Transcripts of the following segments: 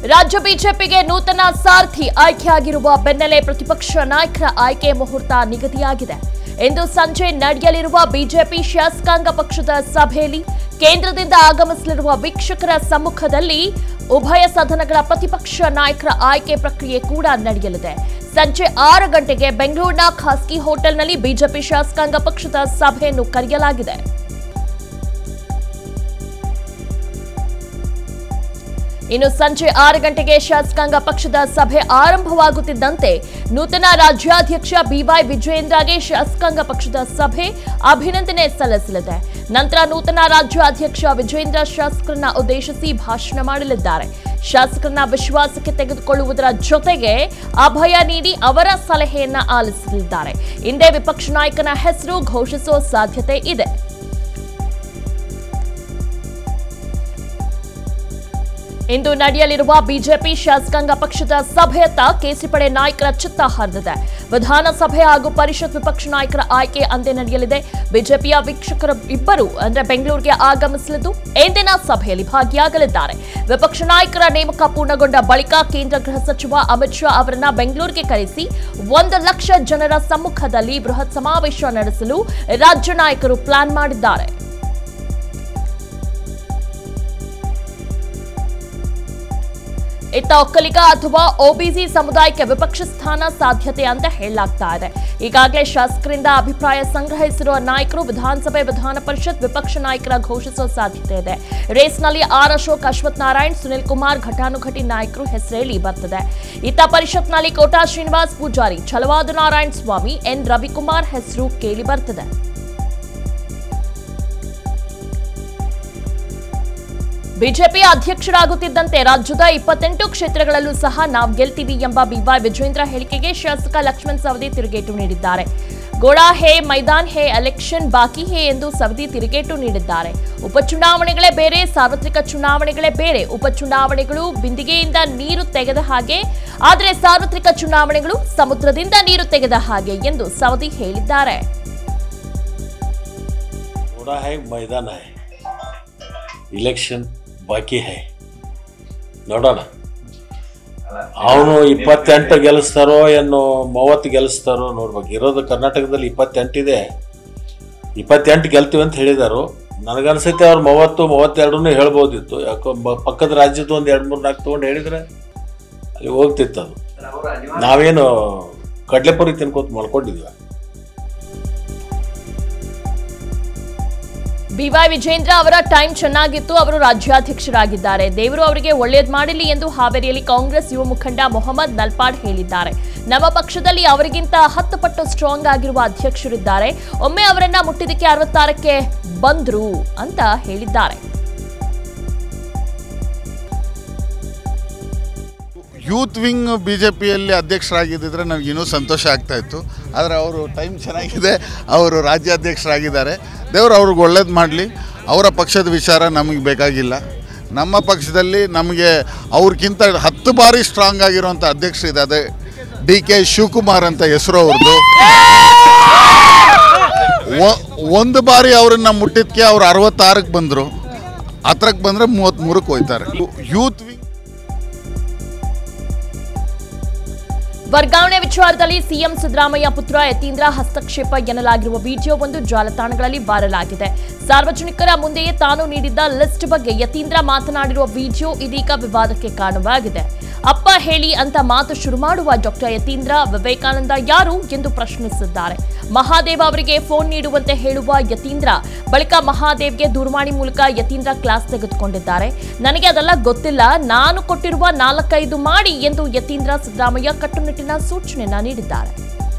ರಾಜ್ಯ ಬಿಜೆಪಿಗೆ ನೂತನ ಸಾರಥಿ ಆಯ್ಕೆಯಾಗಿರುವ ಬೆನ್ನಲ್ಲೇ ಪ್ರತಿಪಕ್ಷ ನಾಯಕರ ಆಯ್ಕೆ ಮುಹೂರ್ತ ನಿಗದಿಯಾಗಿದೆ ಇಂದು ಸಂಜೆ ನಡೆಯಲಿರುವ ಬಿಜೆಪಿ ಶಾಸಕಾಂಗ ಪಕ್ಷದ ಸಭೆಯಲ್ಲಿ ಕೇಂದ್ರದಿಂದ ಆಗಮಿಸಲಿರುವ ವೀಕ್ಷಕರ ಸಮ್ಮುಖದಲ್ಲಿ ಉಭಯ ಸದನಗಳ ಪ್ರತಿಪಕ್ಷ ನಾಯಕರ ಆಯ್ಕೆ ಪ್ರಕ್ರಿಯೆ ಕೂಡ ನಡೆಯಲಿದೆ ಸಂಜೆ ಆರು ಗಂಟೆಗೆ ಬೆಂಗಳೂರಿನ ಖಾಸಗಿ ಹೋಟೆಲ್ನಲ್ಲಿ ಬಿಜೆಪಿ ಶಾಸಕಾಂಗ ಪಕ್ಷದ ಸಭೆಯನ್ನು ಕರೆಯಲಾಗಿದೆ ಇನ್ನು ಸಂಜೆ ಆರು ಗಂಟೆಗೆ ಶಾಸಕಾಂಗ ಪಕ್ಷದ ಸಭೆ ಆರಂಭವಾಗುತ್ತಿದ್ದಂತೆ ನೂತನ ರಾಜ್ಯಾಧ್ಯಕ್ಷ ಬಿವೈ ವಿಜಯೇಂದ್ರಗೆ ಶಾಸಕಾಂಗ ಪಕ್ಷದ ಸಭೆ ಅಭಿನಂದನೆ ಸಲ್ಲಿಸಲಿದೆ ನಂತರ ನೂತನ ರಾಜ್ಯಾಧ್ಯಕ್ಷ ವಿಜಯೇಂದ್ರ ಶಾಸಕರನ್ನ ಉದ್ದೇಶಿಸಿ ಭಾಷಣ ಮಾಡಲಿದ್ದಾರೆ ಶಾಸಕರನ್ನ ವಿಶ್ವಾಸಕ್ಕೆ ತೆಗೆದುಕೊಳ್ಳುವುದರ ಜೊತೆಗೆ ಅಭಯ ನೀಡಿ ಅವರ ಸಲಹೆಯನ್ನ ಆಲಿಸಲಿದ್ದಾರೆ ಹಿಂದೆ ವಿಪಕ್ಷ ನಾಯಕನ ಹೆಸರು ಘೋಷಿಸುವ ಸಾಧ್ಯತೆ ಇದೆ ಇಂದು ನಡೆಯಲಿರುವ ಬಿಜೆಪಿ ಶಾಸಕಾಂಗ ಪಕ್ಷದ ಸಭೆಯತ್ತ ಕೇಸರಿಪಡೆ ನಾಯಕರ ಚಿತ್ತ ಹರಿದಿದೆ ವಿಧಾನಸಭೆ ಹಾಗೂ ಪರಿಷತ್ ವಿಪಕ್ಷ ನಾಯಕರ ಆಯ್ಕೆ ಅಂದೇ ನಡೆಯಲಿದೆ ಬಿಜೆಪಿಯ ವೀಕ್ಷಕರು ಇಬ್ಬರು ಅಂದ್ರೆ ಬೆಂಗಳೂರಿಗೆ ಆಗಮಿಸಲಿದ್ದು ಇಂದಿನ ಸಭೆಯಲ್ಲಿ ಭಾಗಿಯಾಗಲಿದ್ದಾರೆ ವಿಪಕ್ಷ ನಾಯಕರ ನೇಮಕ ಪೂರ್ಣಗೊಂಡ ಬಳಿಕ ಕೇಂದ್ರ ಗೃಹ ಸಚಿವ ಅಮಿತ್ ಶಾ ಅವರನ್ನ ಬೆಂಗಳೂರಿಗೆ ಕರೆಸಿ ಒಂದು ಲಕ್ಷ ಜನರ ಸಮ್ಮುಖದಲ್ಲಿ ಬೃಹತ್ ಸಮಾವೇಶ ನಡೆಸಲು ರಾಜ್ಯ ನಾಯಕರು ಪ್ಲಾನ್ ಮಾಡಿದ್ದಾರೆ ಇತ್ತ ಒಕ್ಕಲಿಗ ಅಥವಾ ಒಬಿಸಿ ಸಮುದಾಯಕ್ಕೆ ವಿಪಕ್ಷ ಸ್ಥಾನ ಸಾಧ್ಯತೆ ಅಂತ ಹೇಳಲಾಗ್ತಾ ಇದೆ ಈಗಾಗಲೇ ಶಾಸಕರಿಂದ ಅಭಿಪ್ರಾಯ ಸಂಗ್ರಹಿಸಿರುವ ನಾಯಕರು ವಿಧಾನಸಭೆ ವಿಧಾನ ಪರಿಷತ್ ವಿಪಕ್ಷ ನಾಯಕರ ಘೋಷಿಸುವ ಸಾಧ್ಯತೆ ಇದೆ ರೇಸ್ನಲ್ಲಿ ಆರ್ ಅಶೋಕ್ ಅಶ್ವಥ್ ನಾರಾಯಣ್ ಸುನಿಲ್ ಕುಮಾರ್ ಘಟಾನುಘಟಿ ನಾಯಕರು ಹೆಸರೇಳಿ ಬರ್ತದೆ ಇತ್ತ ಪರಿಷತ್ನಲ್ಲಿ ಕೋಟಾ ಶ್ರೀನಿವಾಸ್ ಪೂಜಾರಿ ಛಲವಾದ ನಾರಾಯಣ ಸ್ವಾಮಿ ಎನ್ ರವಿಕುಮಾರ್ ಹೆಸರು ಕೇಳಿ ಬರ್ತದೆ ಬಿಜೆಪಿ ಅಧ್ಯಕ್ಷರಾಗುತ್ತಿದ್ದಂತೆ ರಾಜ್ಯದ ಇಪ್ಪತ್ತೆಂಟು ಕ್ಷೇತ್ರಗಳಲ್ಲೂ ಸಹ ನಾವು ಗೆಲ್ತೀವಿ ಎಂಬ ಬಿವೈ ವಿಜೇಂದ್ರ ಹೇಳಿಕೆಗೆ ಶಾಸಕ ಲಕ್ಷ್ಮಣ್ ಸವದಿ ತಿರುಗೇಟು ನೀಡಿದ್ದಾರೆ ಗೋಡಾ ಹೇ ಮೈದಾನ್ ಹೇ ಎಲೆಕ್ಷನ್ ಬಾಕಿ ಹೇ ಎಂದು ಸವದಿ ತಿರುಗೇಟು ನೀಡಿದ್ದಾರೆ ಉಪಚುನಾವಣೆಗಳೇ ಬೇರೆ ಸಾರ್ವತ್ರಿಕ ಚುನಾವಣೆಗಳೇ ಬೇರೆ ಉಪಚುನಾವಣೆಗಳು ಬಿಂದಿಗೆಯಿಂದ ನೀರು ತೆಗೆದ ಹಾಗೆ ಆದರೆ ಸಾರ್ವತ್ರಿಕ ಚುನಾವಣೆಗಳು ಸಮುದ್ರದಿಂದ ನೀರು ತೆಗೆದ ಹಾಗೆ ಎಂದು ಸವದಿ ಹೇಳಿದ್ದಾರೆ थोड़ा है मैदान है ಇಲೆಕ್ಷನ್ ಬಾಕಿ ಹೈ ನೋಡೋಣ ಅವನು ಇಪ್ಪತ್ತೆಂಟು ಗೆಲ್ಲಿಸ್ತಾರೋ ಏನು ಮೂವತ್ತು ಗೆಲ್ಲಿಸ್ತಾರೋ ನೋಡ್ಬೇಕು ಇರೋದು ಕರ್ನಾಟಕದಲ್ಲಿ ಇಪ್ಪತ್ತೆಂಟಿದೆ ಇಪ್ಪತ್ತೆಂಟು ಗೆಲ್ತೀವಿ ಅಂತ ಹೇಳಿದಾರು ನನಗನ್ಸೈತೆ ಅವ್ರು ಮೂವತ್ತು ಮೂವತ್ತೆರಡನ್ನೂ ಹೇಳ್ಬೋದಿತ್ತು ಯಾಕೋ ಬ- ಪಕ್ಕದ ರಾಜ್ಯದ ಒಂದು ಎರಡು ಮೂರು ನಾಲ್ಕು ತೊಗೊಂಡು ಹೇಳಿದ್ರೆ ಅಲ್ಲಿ ಹೋಗ್ತಿತ್ತು ಅದು ನಾವೇನು ಕಡಲೆಪುರಿ ತಿನ್ಕೋತ ಮಾಡ್ಕೊಂಡಿದ್ವಿ ಬಿವೈ ವಿಜೇಂದ್ರ ಅವರ ಟೈಮ್ ಚೆನ್ನಾಗಿತ್ತು ಅವರು ರಾಜ್ಯಾಧ್ಯಕ್ಷರಾಗಿದ್ದಾರೆ ದೇವರು ಅವರಿಗೆ ಒಳ್ಳೆಯದು ಮಾಡಲಿ ಎಂದು ಹಾವೇರಿಯಲ್ಲಿ ಕಾಂಗ್ರೆಸ್ ಯುವ ಮುಖಂಡ ಮೊಹಮ್ಮದ್ ನಲ್ಪಾಡ್ ಹೇಳಿದ್ದಾರೆ ನಮ್ಮ ಪಕ್ಷದಲ್ಲಿ ಅವರಿಗಿಂತ ಹತ್ತು ಪಟ್ಟು ಸ್ಟ್ರಾಂಗ್ ಆಗಿರುವ ಅಧ್ಯಕ್ಷರಿದ್ದಾರೆ ಒಮ್ಮೆ ಅವರನ್ನ ಮುಟ್ಟಿದಕ್ಕೆ ಅರವತ್ತಾರಕ್ಕೆ ಬಂದ್ರು ಅಂತ ಹೇಳಿದ್ದಾರೆ ಯೂತ್ ವಿಂಗ್ ಬಿ ಜೆ ಪಿಯಲ್ಲಿ ಅಧ್ಯಕ್ಷರಾಗಿದ್ದಿದ್ರೆ ನನಗೆ ಇನ್ನೂ ಸಂತೋಷ ಆಗ್ತಾ ಇತ್ತು ಆದರೆ ಅವರು ಟೈಮ್ ಚೆನ್ನಾಗಿದೆ ಅವರು ರಾಜ್ಯಾಧ್ಯಕ್ಷರಾಗಿದ್ದಾರೆ ದೇವರು ಅವ್ರಿಗೆ ಒಳ್ಳೇದು ಮಾಡಲಿ ಅವರ ಪಕ್ಷದ ವಿಚಾರ ನಮಗೆ ಬೇಕಾಗಿಲ್ಲ ನಮ್ಮ ಪಕ್ಷದಲ್ಲಿ ನಮಗೆ ಅವ್ರಿಗಿಂತ ಹತ್ತು ಬಾರಿ ಸ್ಟ್ರಾಂಗ್ ಆಗಿರುವಂಥ ಅಧ್ಯಕ್ಷರಿದೆ ಅದೇ ಡಿ ಕೆ ಶಿವಕುಮಾರ್ ಅಂತ ಹೆಸರು ಅವ್ರದ್ದು ಒ- ಒಂದು ಬಾರಿ ಅವ್ರನ್ನ ಮುಟ್ಟಿದ್ಕೆ ಅವ್ರು ಅರವತ್ತಾರಕ್ಕೆ ಬಂದರು ಹತ್ರಕ್ಕೆ ಬಂದರೆ ಮೂವತ್ತ್ಮೂರಕ್ಕೆ ಹೋಯ್ತಾರೆ ಯೂತ್ ವಿಂಗ್ ವರ್ಗಾವಣೆ ವಿಚಾರದಲ್ಲಿ ಸಿಎಂ ಸಿದ್ದರಾಮಯ್ಯ ಪುತ್ರ ಯತೀಂದ್ರ ಹಸ್ತಕ್ಷೇಪ ಎನ್ನಲಾಗಿರುವ ವಿಡಿಯೋ ಒಂದು ಜಾಲತಾಣಗಳಲ್ಲಿ ಬಾರಲಾಗಿದೆ ಸಾರ್ವಜನಿಕರ ಮುಂದೆಯೇ ತಾನು ನೀಡಿದ್ದ ಲಿಸ್ಟ್ ಬಗ್ಗೆ ಯತೀಂದ್ರ ಮಾತನಾಡಿರುವ ವಿಡಿಯೋ ಇದೀಗ ವಿವಾದಕ್ಕೆ ಕಾರಣವಾಗಿದೆ ಅಪ್ಪ ಹೇಳಿ ಅಂತ ಮಾತು ಶುರು ಮಾಡುವ ಡಾಕ್ಟರ್ ಯತೀಂದ್ರ ವಿವೇಕಾನಂದ ಯಾರು ಎಂದು ಪ್ರಶ್ನಿಸಿದ್ದಾರೆ ಮಹಾದೇವ್ ಅವರಿಗೆ ಫೋನ್ ನೀಡುವಂತೆ ಹೇಳುವ ಯತೀಂದ್ರ ಬಳಿಕ ಮಹಾದೇವ್ಗೆ ದೂರವಾಣಿ ಮೂಲಕ ಯತೀಂದ್ರ ಕ್ಲಾಸ್ ತೆಗೆದುಕೊಂಡಿದ್ದಾರೆ ನನಗೆ ಅದೆಲ್ಲ ಗೊತ್ತಿಲ್ಲ ನಾನು ಕೊಟ್ಟಿರುವ ನಾಲ್ಕೈದು ಮಾಡಿ ಎಂದು ಯತೀಂದ್ರ ಸಿದ್ದರಾಮಯ್ಯ ಕಟ್ಟುನಿಟ್ಟಿನ ಸೂಚನೆಯನ್ನ ನೀಡಿದ್ದಾರೆ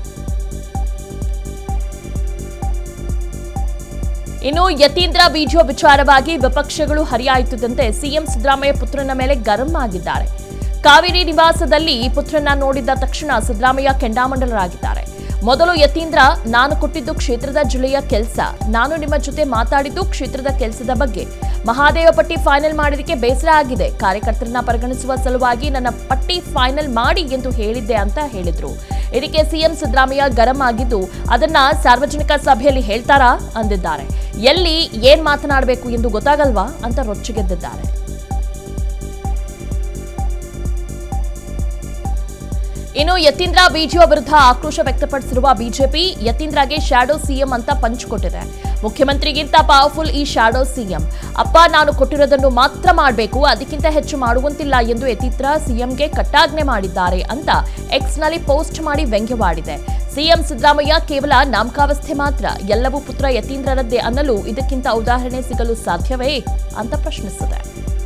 ಇನ್ನು ಯತೀಂದ್ರ ವಿಡಿಯೋ ವಿಚಾರವಾಗಿ ವಿಪಕ್ಷಗಳು ಹರಿಯಾಯುತ್ತಿದ್ದಂತೆ ಸಿಎಂ ಸಿದ್ದರಾಮಯ್ಯ ಪುತ್ರನ ಮೇಲೆ ಗರಂ ಆಗಿದ್ದಾರೆ ಕಾವೇರಿ ನಿವಾಸದಲ್ಲಿ ಪುತ್ರನ ನೋಡಿದ ತಕ್ಷಣ ಸಿದ್ದರಾಮಯ್ಯ ಕೆಂಡಾಮಂಡಲರಾಗಿದ್ದಾರೆ ಮೊದಲು ಯತೀಂದ್ರ ನಾನು ಕೊಟ್ಟಿದ್ದು ಕ್ಷೇತ್ರದ ಜಿಲ್ಲೆಯ ಕೆಲಸ ನಾನು ನಿಮ್ಮ ಜೊತೆ ಮಾತಾಡಿದ್ದು ಕ್ಷೇತ್ರದ ಕೆಲಸದ ಬಗ್ಗೆ ಮಹಾದೇವ ಪಟ್ಟಿ ಫೈನಲ್ ಮಾಡಿದಕ್ಕೆ ಬೇಸರ ಆಗಿದೆ ಕಾರ್ಯಕರ್ತರನ್ನ ಪರಿಗಣಿಸುವ ಸಲುವಾಗಿ ನನ್ನ ಪಟ್ಟಿ ಫೈನಲ್ ಮಾಡಿ ಎಂದು ಹೇಳಿದ್ದೆ ಅಂತ ಹೇಳಿದ್ರು ಇದಕ್ಕೆ ಸಿಎಂ ಸಿದ್ದರಾಮಯ್ಯ ಗರಂ ಆಗಿದ್ದು ಅದನ್ನ ಸಾರ್ವಜನಿಕ ಸಭೆಯಲ್ಲಿ ಹೇಳ್ತಾರಾ ಅಂದಿದ್ದಾರೆ ಎಲ್ಲಿ ಏನ್ ಮಾತನಾಡಬೇಕು ಎಂದು ಗೊತ್ತಾಗಲ್ವಾ ಅಂತ ರೊಚ್ಚಿಗೆದ್ದಿದ್ದಾರೆ ಇನ್ನು ಯತೀಂದ್ರ ವಿಡಿಯೋ ವಿರುದ್ಧ ಆಕ್ರೋಶ ವ್ಯಕ್ತಪಡಿಸಿರುವ ಬಿಜೆಪಿ ಯತೀಂದ್ರಗೆ ಶಾಡೋ ಸಿಎಂ ಅಂತ ಪಂಚ್ ಕೊಟ್ಟಿದೆ ಮುಖ್ಯಮಂತ್ರಿಗಿಂತ ಪವರ್ಫುಲ್ ಈ ಶಾಡೋ ಸಿಎಂ ಅಪ್ಪ ನಾನು ಕೊಟ್ಟಿರೋದನ್ನು ಮಾತ್ರ ಮಾಡಬೇಕು ಅದಕ್ಕಿಂತ ಹೆಚ್ಚು ಮಾಡುವಂತಿಲ್ಲ ಎಂದು ಯತೀಂದ್ರ ಸಿಎಂಗೆ ಕಟ್ಟಾಜ್ಞೆ ಮಾಡಿದ್ದಾರೆ ಅಂತ ಎಕ್ಸ್ನಲ್ಲಿ ಪೋಸ್ಟ್ ಮಾಡಿ ವ್ಯಂಗ್ಯವಾಡಿದೆ ಸಿಎಂ ಸಿದ್ದರಾಮಯ್ಯ ಕೇವಲ ನಾಮಕಾವಸ್ಥೆ ಮಾತ್ರ ಎಲ್ಲವೂ ಪುತ್ರ ಯತೀಂದ್ರರದ್ದೇ ಅನ್ನಲು ಇದಕ್ಕಿಂತ ಉದಾಹರಣೆ ಸಿಗಲು ಸಾಧ್ಯವೇ ಅಂತ ಪ್ರಶ್ನಿಸಿದೆ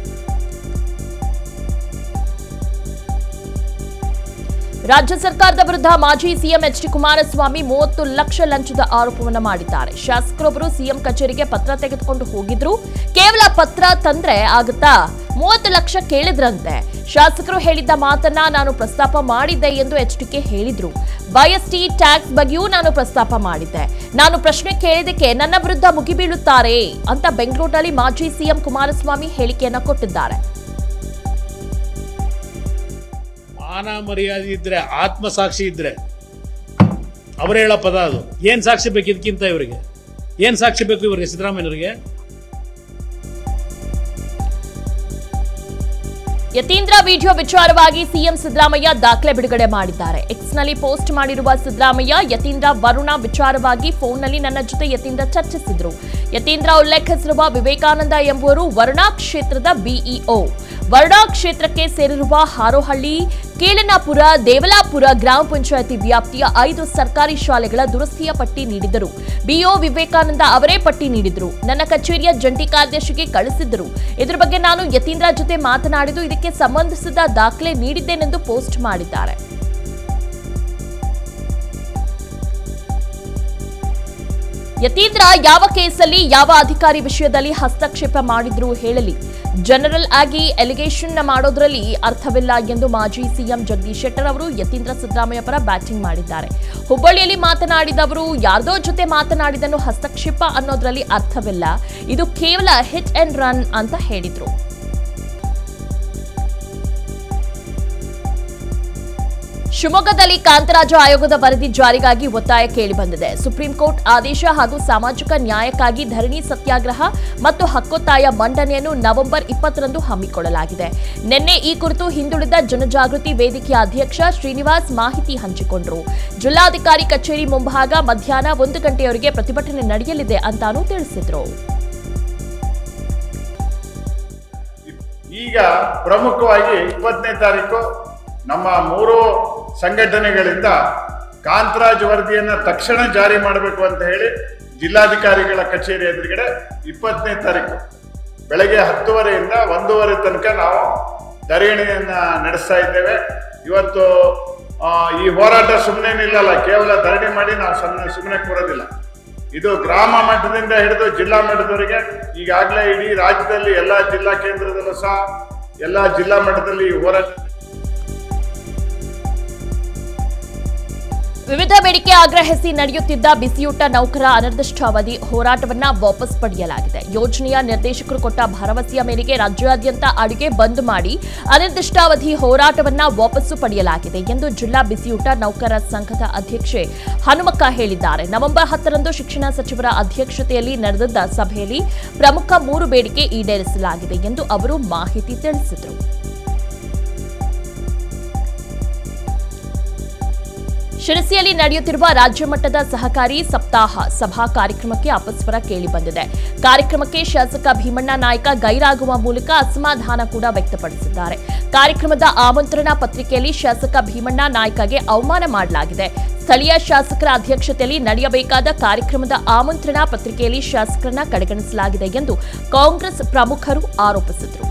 ರಾಜ್ಯ ಸರ್ಕಾರದ ವಿರುದ್ಧ ಮಾಜಿ ಸಿಎಂ ಎಚ್ ಡಿ ಕುಮಾರಸ್ವಾಮಿ ಮೂವತ್ತು ಲಕ್ಷ ಲಂಚದ ಆರೋಪವನ್ನು ಮಾಡಿದ್ದಾರೆ ಶಾಸಕರೊಬ್ಬರು ಸಿಎಂ ಕಚೇರಿಗೆ ಪತ್ರ ತೆಗೆದುಕೊಂಡು ಹೋಗಿದ್ರು ಕೇವಲ ಪತ್ರ ತಂದ್ರೆ ಆಗುತ್ತಾ ಮೂವತ್ತು ಲಕ್ಷ ಕೇಳಿದ್ರಂತೆ ಶಾಸಕರು ಹೇಳಿದ್ದ ಮಾತನ್ನ ನಾನು ಪ್ರಸ್ತಾಪ ಮಾಡಿದ್ದೆ ಎಂದು ಎಚ್ಡಿಕೆ ಹೇಳಿದ್ರು ವೈಎಸ್ಟಿ ಟ್ಯಾಕ್ಸ್ ಬಗ್ಗೆಯೂ ನಾನು ಪ್ರಸ್ತಾಪ ಮಾಡಿದ್ದೆ ನಾನು ಪ್ರಶ್ನೆ ಕೇಳಿದಕ್ಕೆ ನನ್ನ ವಿರುದ್ಧ ಮುಗಿಬೀಳುತ್ತಾರೆ ಅಂತ ಬೆಂಗಳೂರಿನಲ್ಲಿ ಮಾಜಿ ಸಿಎಂ ಕುಮಾರಸ್ವಾಮಿ ಹೇಳಿಕೆಯನ್ನ ಕೊಟ್ಟಿದ್ದಾರೆ ಮಾನ ಮರ್ಯಾದೆ ಇದ್ರೆ ಆತ್ಮಸಾಕ್ಷಿ ಇದ್ರೆ ಅವರೇ ಹೇಳೋ ಪದ ಅದು ಏನ್ ಸಾಕ್ಷಿ ಬೇಕು ಇದಕ್ಕಿಂತ ಇವರಿಗೆ ಏನ್ ಸಾಕ್ಷಿ ಬೇಕು ಇವರಿಗೆ ಸಿದ್ದರಾಮಯ್ಯನವರಿಗೆ ಯತೀಂದ್ರ ವಿಡಿಯೋ ವಿಚಾರವಾಗಿ ಸಿಎಂ ಸಿದ್ದರಾಮಯ್ಯ ದಾಖಲೆ ಬಿಡುಗಡೆ ಮಾಡಿದ್ದಾರೆ ಎಕ್ಸ್ನಲ್ಲಿ ಪೋಸ್ಟ್ ಮಾಡಿರುವ ಸಿದ್ದರಾಮಯ್ಯ ಯತೀಂದ್ರ ವರುಣ ವಿಚಾರವಾಗಿ ಫೋನ್ನಲ್ಲಿ ನನ್ನ ಜೊತೆ ಯತೀಂದ್ರ ಚರ್ಚಿಸಿದ್ರು ಯತೀಂದ್ರ ಉಲ್ಲೇಖಿಸಿರುವ ವಿವೇಕಾನಂದ ಎಂಬುವರು ವರುಣಾ ಕ್ಷೇತ್ರದ ಬಿಇಒ ವರುಣಾ ಕ್ಷೇತ್ರಕ್ಕೆ ಸೇರಿರುವ ಹಾರೋಹಳ್ಳಿ ಕೇಳನಾಪುರ ದೇವಲಾಪುರ ಗ್ರಾಮ ಪಂಚಾಯತಿ ವ್ಯಾಪ್ತಿಯ ಐದು ಸರ್ಕಾರಿ ಶಾಲೆಗಳ ದುರಸ್ತಿಯ ಪಟ್ಟಿ ನೀಡಿದರು ಬಿಒ ವಿವೇಕಾನಂದ ಅವರೇ ಪಟ್ಟಿ ನೀಡಿದ್ರು ನನ್ನ ಕಚೇರಿಯ ಜಂಟಿ ಕಾರ್ಯದರ್ಶಿಗೆ ಕಳಿಸಿದ್ದರು ಇದರ ಬಗ್ಗೆ ನಾನು ಯತೀಂದ್ರ ಜೊತೆ ಮಾತನಾಡಿದ್ದು ಇದಕ್ಕೆ ಸಂಬಂಧಿಸಿದ ದಾಖಲೆ ನೀಡಿದ್ದೇನೆಂದು ಪೋಸ್ಟ್ ಮಾಡಿದ್ದಾರೆ ಯತೀಂದ್ರ ಯಾವ ಕೇಸಲ್ಲಿ ಯಾವ ಅಧಿಕಾರಿ ವಿಷಯದಲ್ಲಿ ಹಸ್ತಕ್ಷೇಪ ಮಾಡಿದ್ರು ಹೇಳಲಿ ಜನರಲ್ ಆಗಿ ಎಲಿಗೇಷನ್ ಮಾಡೋದ್ರಲ್ಲಿ ಅರ್ಥವಿಲ್ಲ ಎಂದು ಮಾಜಿ ಸಿಎಂ ಜಗದೀಶ್ ಶೆಟ್ಟರ್ ಅವರು ಯತೀಂದ್ರ ಸಿದ್ದರಾಮಯ್ಯ ಪರ ಬ್ಯಾಟಿಂಗ್ ಮಾಡಿದ್ದಾರೆ ಹುಬ್ಬಳ್ಳಿಯಲ್ಲಿ ಮಾತನಾಡಿದವರು ಯಾರ್ದೋ ಜೊತೆ ಮಾತನಾಡಿದನ್ನು ಹಸ್ತಕ್ಷೇಪ ಅನ್ನೋದ್ರಲ್ಲಿ ಅರ್ಥವಿಲ್ಲ ಇದು ಕೇವಲ ಹಿಟ್ ಅಂಡ್ ರನ್ ಅಂತ ಹೇಳಿದ್ರು ಶಿವಮೊಗ್ಗದಲ್ಲಿ ಕಾಂತರಾಜು ಆಯೋಗದ ವರದಿ ಜಾರಿಗಾಗಿ ಒತ್ತಾಯ ಕೇಳಿಬಂದಿದೆ ಸುಪ್ರೀಂ ಕೋರ್ಟ್ ಆದೇಶ ಹಾಗೂ ಸಾಮಾಜಿಕ ನ್ಯಾಯಕ್ಕಾಗಿ ಧರಣಿ ಸತ್ಯಾಗ್ರಹ ಮತ್ತು ಹಕ್ಕೊತ್ತಾಯ ಮಂಡನೆಯನ್ನು ನವೆಂಬರ್ ಇಪ್ಪತ್ತರಂದು ಹಮ್ಮಿಕೊಳ್ಳಲಾಗಿದೆ ನಿನ್ನೆ ಈ ಕುರಿತು ಹಿಂದುಳಿದ ಜನಜಾಗೃತಿ ವೇದಿಕೆಯ ಅಧ್ಯಕ್ಷ ಶ್ರೀನಿವಾಸ್ ಮಾಹಿತಿ ಹಂಚಿಕೊಂಡರು ಜಿಲ್ಲಾಧಿಕಾರಿ ಕಚೇರಿ ಮುಂಭಾಗ ಮಧ್ಯಾಹ್ನ ಒಂದು ಗಂಟೆಯವರೆಗೆ ಪ್ರತಿಭಟನೆ ನಡೆಯಲಿದೆ ಅಂತಾನೂ ತಿಳಿಸಿದ್ರು ಈಗ ಪ್ರಮುಖವಾಗಿ ಇಪ್ಪತ್ತನೇ ತಾರೀಕು ನಮ್ಮ ಮೂರು ಸಂಘಟನೆಗಳಿಂದ ಕಾಂತರಾಜ್ ವರದಿಯನ್ನು ತಕ್ಷಣ ಜಾರಿ ಮಾಡಬೇಕು ಅಂತ ಹೇಳಿ ಜಿಲ್ಲಾಧಿಕಾರಿಗಳ ಕಚೇರಿ ಎದುರುಗಡೆ ಇಪ್ಪತ್ತನೇ ತಾರೀಕು ಬೆಳಗ್ಗೆ ಹತ್ತುವರೆಯಿಂದ ಒಂದೂವರೆ ತನಕ ನಾವು ಧರಣಿಯನ್ನು ನಡೆಸ್ತಾ ಇದ್ದೇವೆ ಇವತ್ತು ಆ, ಈ ಹೋರಾಟ ಸುಮ್ಮನೆ ನಿಲ್ಲಲ್ಲ ಕೇವಲ ಧರಣಿ ಮಾಡಿ ನಾವು ಸುಮ್ಮನೆ ಸುಮ್ಮನೆ ಕೂರೋದಿಲ್ಲ ಇದು ಗ್ರಾಮ ಮಟ್ಟದಿಂದ ಹಿಡಿದು ಜಿಲ್ಲಾ ಮಟ್ಟದವರೆಗೆ ಈಗಾಗಲೇ ಇಡೀ ರಾಜ್ಯದಲ್ಲಿ ಎಲ್ಲ ಜಿಲ್ಲಾ ಕೇಂದ್ರದಲ್ಲೂ ಸಹ ಎಲ್ಲ ಜಿಲ್ಲಾ ಮಟ್ಟದಲ್ಲಿ ಈ ಹೋರಾಟ ವಿವಿಧ ಬೇಡಿಕೆ ಆಗ್ರಹಿಸಿ ನಡೆಯುತ್ತಿದ್ದ ಬಿಸಿಯೂಟ ನೌಕರ ಅನಿರ್ದಿಷ್ಟಾವಧಿ ಹೋರಾಟವನ್ನ ವಾಪಸ್ ಪಡೆಯಲಾಗಿದೆ ಯೋಜನೆಯ ನಿರ್ದೇಶಕರು ಕೊಟ್ಟ ಭರವಸೆಯ ಮೇರೆಗೆ ರಾಜ್ಯಾದ್ಯಂತ ಅಡುಗೆ ಬಂದ್ ಮಾಡಿ ಅನಿರ್ದಿಷ್ಟಾವಧಿ ಹೋರಾಟವನ್ನ ವಾಪಸ್ಸು ಪಡೆಯಲಾಗಿದೆ ಎಂದು ಜಿಲ್ಲಾ ಬಿಸಿಯೂಟ ನೌಕರ ಸಂಘದ ಅಧ್ಯಕ್ಷೆ ಹನುಮಕ್ಕ ಹೇಳಿದ್ದಾರೆ ನವೆಂಬರ್ ಹತ್ತರಂದು ಶಿಕ್ಷಣ ಸಚಿವರ ಅಧ್ಯಕ್ಷತೆಯಲ್ಲಿ ನಡೆದಿದ್ದ ಸಭೆಯಲ್ಲಿ ಪ್ರಮುಖ ಮೂರು ಬೇಡಿಕೆ ಈಡೇರಿಸಲಾಗಿದೆ ಎಂದು ಅವರು ಮಾಹಿತಿ ತಿಳಿಸಿದರು ಶಿರಸಿಯಲ್ಲಿ ನಡೆಯುತ್ತಿರುವ ರಾಜ್ಯ ಮಟ್ಟದ ಸಹಕಾರಿ ಸಪ್ತಾಹ ಸಭಾ ಕಾರ್ಯಕ್ರಮಕ್ಕೆ ಅಪಸ್ವರ ಕೇಳಿಬಂದಿದೆ ಕಾರ್ಯಕ್ರಮಕ್ಕೆ ಶಾಸಕ ಭೀಮಣ್ಣ ನಾಯ್ಕ ಗೈರಾಗುವ ಮೂಲಕ ಅಸಮಾಧಾನ ಕೂಡ ವ್ಯಕ್ತಪಡಿಸಿದ್ದಾರೆ ಕಾರ್ಯಕ್ರಮದ ಆಮಂತ್ರಣ ಪತ್ರಿಕೆಯಲ್ಲಿ ಶಾಸಕ ಭೀಮಣ್ಣ ನಾಯ್ಕಗೆ ಅವಮಾನ ಮಾಡಲಾಗಿದೆ ಸ್ಥಳೀಯ ಶಾಸಕರ ಅಧ್ಯಕ್ಷತೆಯಲ್ಲಿ ನಡೆಯಬೇಕಾದ ಕಾರ್ಯಕ್ರಮದ ಆಮಂತ್ರಣ ಪತ್ರಿಕೆಯಲ್ಲಿ ಶಾಸಕರನ್ನ ಕಡೆಗಣಿಸಲಾಗಿದೆ ಎಂದು ಕಾಂಗ್ರೆಸ್ ಪ್ರಮುಖರು ಆರೋಪಿಸಿದರು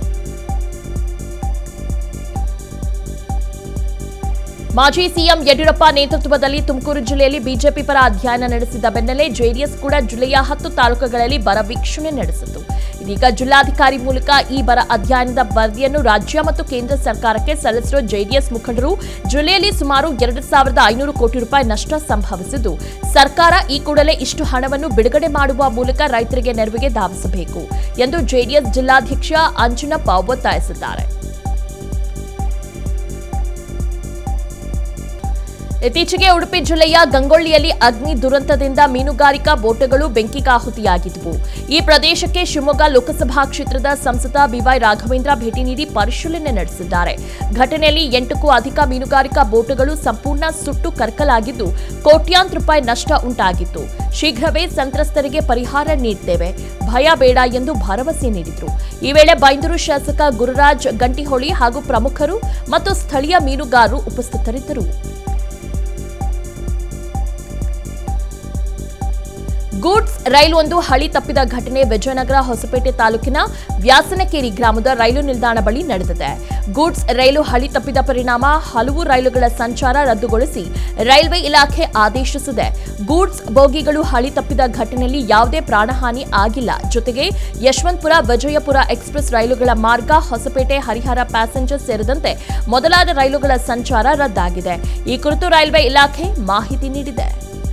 ಮಾಜಿ ಸಿಎಂ ಯಡಿಯೂರಪ್ಪ ನೇತೃತ್ವದಲ್ಲಿ ತುಮಕೂರು ಜಿಲ್ಲೆಯಲ್ಲಿ ಬಿಜೆಪಿ ಪರ ಅಧ್ಯಯನ ನಡೆಸಿದ ಬೆನ್ನಲ್ಲೇ ಜೆಡಿಎಸ್ ಕೂಡ ಜಿಲ್ಲೆಯ ಹತ್ತು ತಾಲೂಕುಗಳಲ್ಲಿ ಬರ ವೀಕ್ಷಣೆ ನಡೆಸಿತು ಇದೀಗ ಜಿಲ್ಲಾಧಿಕಾರಿ ಮೂಲಕ ಈ ಬರ ಅಧ್ಯಯನದ ವರದಿಯನ್ನು ರಾಜ್ಯ ಮತ್ತು ಕೇಂದ್ರ ಸರ್ಕಾರಕ್ಕೆ ಸಲ್ಲಿಸಿರುವ ಜೆಡಿಎಸ್ ಮುಖಂಡರು ಜಿಲ್ಲೆಯಲ್ಲಿ ಸುಮಾರು ಎರಡು ಸಾವಿರದ ಐನೂರು ಕೋಟಿ ರೂಪಾಯಿ ನಷ್ಟ ಸಂಭವಿಸಿದ್ದು ಸರ್ಕಾರ ಈ ಕೂಡಲೇ ಇಷ್ಟು ಹಣವನ್ನು ಬಿಡುಗಡೆ ಮಾಡುವ ಮೂಲಕ ರೈತರಿಗೆ ನೆರವಿಗೆ ಧಾವಿಸಬೇಕು ಎಂದು ಜೆಡಿಎಸ್ ಜಿಲ್ಲಾಧ್ಯಕ್ಷ ಅಂಜನಪ್ಪ ಒತ್ತಾಯಿಸಿದ್ದಾರೆ ಇತ್ತೀಚೆಗೆ ಉಡುಪಿ ಜಿಲ್ಲೆಯ ಗಂಗೊಳ್ಳಿಯಲ್ಲಿ ಅಗ್ನಿ ದುರಂತದಿಂದ ಮೀನುಗಾರಿಕಾ ಬೋಟುಗಳು ಬೆಂಕಿಗಾಹುತಿಯಾಗಿದ್ದವು ಈ ಪ್ರದೇಶಕ್ಕೆ ಶಿವಮೊಗ್ಗ ಲೋಕಸಭಾ ಕ್ಷೇತ್ರದ ಸಂಸದ ಬಿವೈ ರಾಘವೇಂದ್ರ ಭೇಟಿ ನೀಡಿ ಪರಿಶೀಲನೆ ನಡೆಸಿದ್ದಾರೆ ಘಟನೆಯಲ್ಲಿ ಎಂಟಕ್ಕೂ ಅಧಿಕ ಮೀನುಗಾರಿಕಾ ಬೋಟುಗಳು ಸಂಪೂರ್ಣ ಸುಟ್ಟು ಕರಕಲಾಗಿದ್ದು ಕೋಟ್ಯಾಂತರ ರೂಪಾಯಿ ನಷ್ಟ ಉಂಟಾಗಿತ್ತು ಶೀಘ್ರವೇ ಸಂತ್ರಸ್ತರಿಗೆ ಪರಿಹಾರ ನೀಡುತ್ತೇವೆ ಭಯ ಬೇಡ ಎಂದು ಭರವಸೆ ನೀಡಿದರು ಈ ವೇಳೆ ಬೈಂದೂರು ಶಾಸಕ ಗುರುರಾಜ್ ಗಂಟಿಹೊಳಿ ಹಾಗೂ ಪ್ರಮುಖರು ಮತ್ತು ಸ್ಥಳೀಯ ಮೀನುಗಾರರು ಉಪಸ್ಥಿತರಿದ್ದರು ಗೂಡ್ಸ್ ರೈಲು ಒಂದು ಹಳಿ ತಪ್ಪಿದ ಘಟನೆ ವಿಜಯನಗರ ಹೊಸಪೇಟೆ ತಾಲೂಕಿನ ವ್ಯಾಸನಕೇರಿ ಗ್ರಾಮದ ರೈಲು ನಿಲ್ದಾಣ ಬಳಿ ನಡೆದಿದೆ ಗೂಡ್ಸ್ ರೈಲು ಹಳಿ ತಪ್ಪಿದ ಪರಿಣಾಮ ಹಲವು ರೈಲುಗಳ ಸಂಚಾರ ರದ್ದುಗೊಳಿಸಿ ರೈಲ್ವೆ ಇಲಾಖೆ ಆದೇಶಿಸಿದೆ ಗೂಡ್ಸ್ ಬೋಗಿಗಳು ಹಳಿ ತಪ್ಪಿದ ಘಟನೆಯಲ್ಲಿ ಯಾವುದೇ ಪ್ರಾಣಹಾನಿ ಆಗಿಲ್ಲ ಜೊತೆಗೆ ಯಶವಂತಪುರ ವಿಜಯಪುರ ಎಕ್ಸ್ಪ್ರೆಸ್ ರೈಲುಗಳ ಮಾರ್ಗ ಹೊಸಪೇಟೆ ಹರಿಹರ ಪ್ಯಾಸೆಂಜರ್ ಸೇರಿದಂತೆ ಮೊದಲಾದ ರೈಲುಗಳ ಸಂಚಾರ ರದ್ದಾಗಿದೆ ಈ ಕುರಿತು ರೈಲ್ವೆ ಇಲಾಖೆ ಮಾಹಿತಿ ನೀಡಿದೆ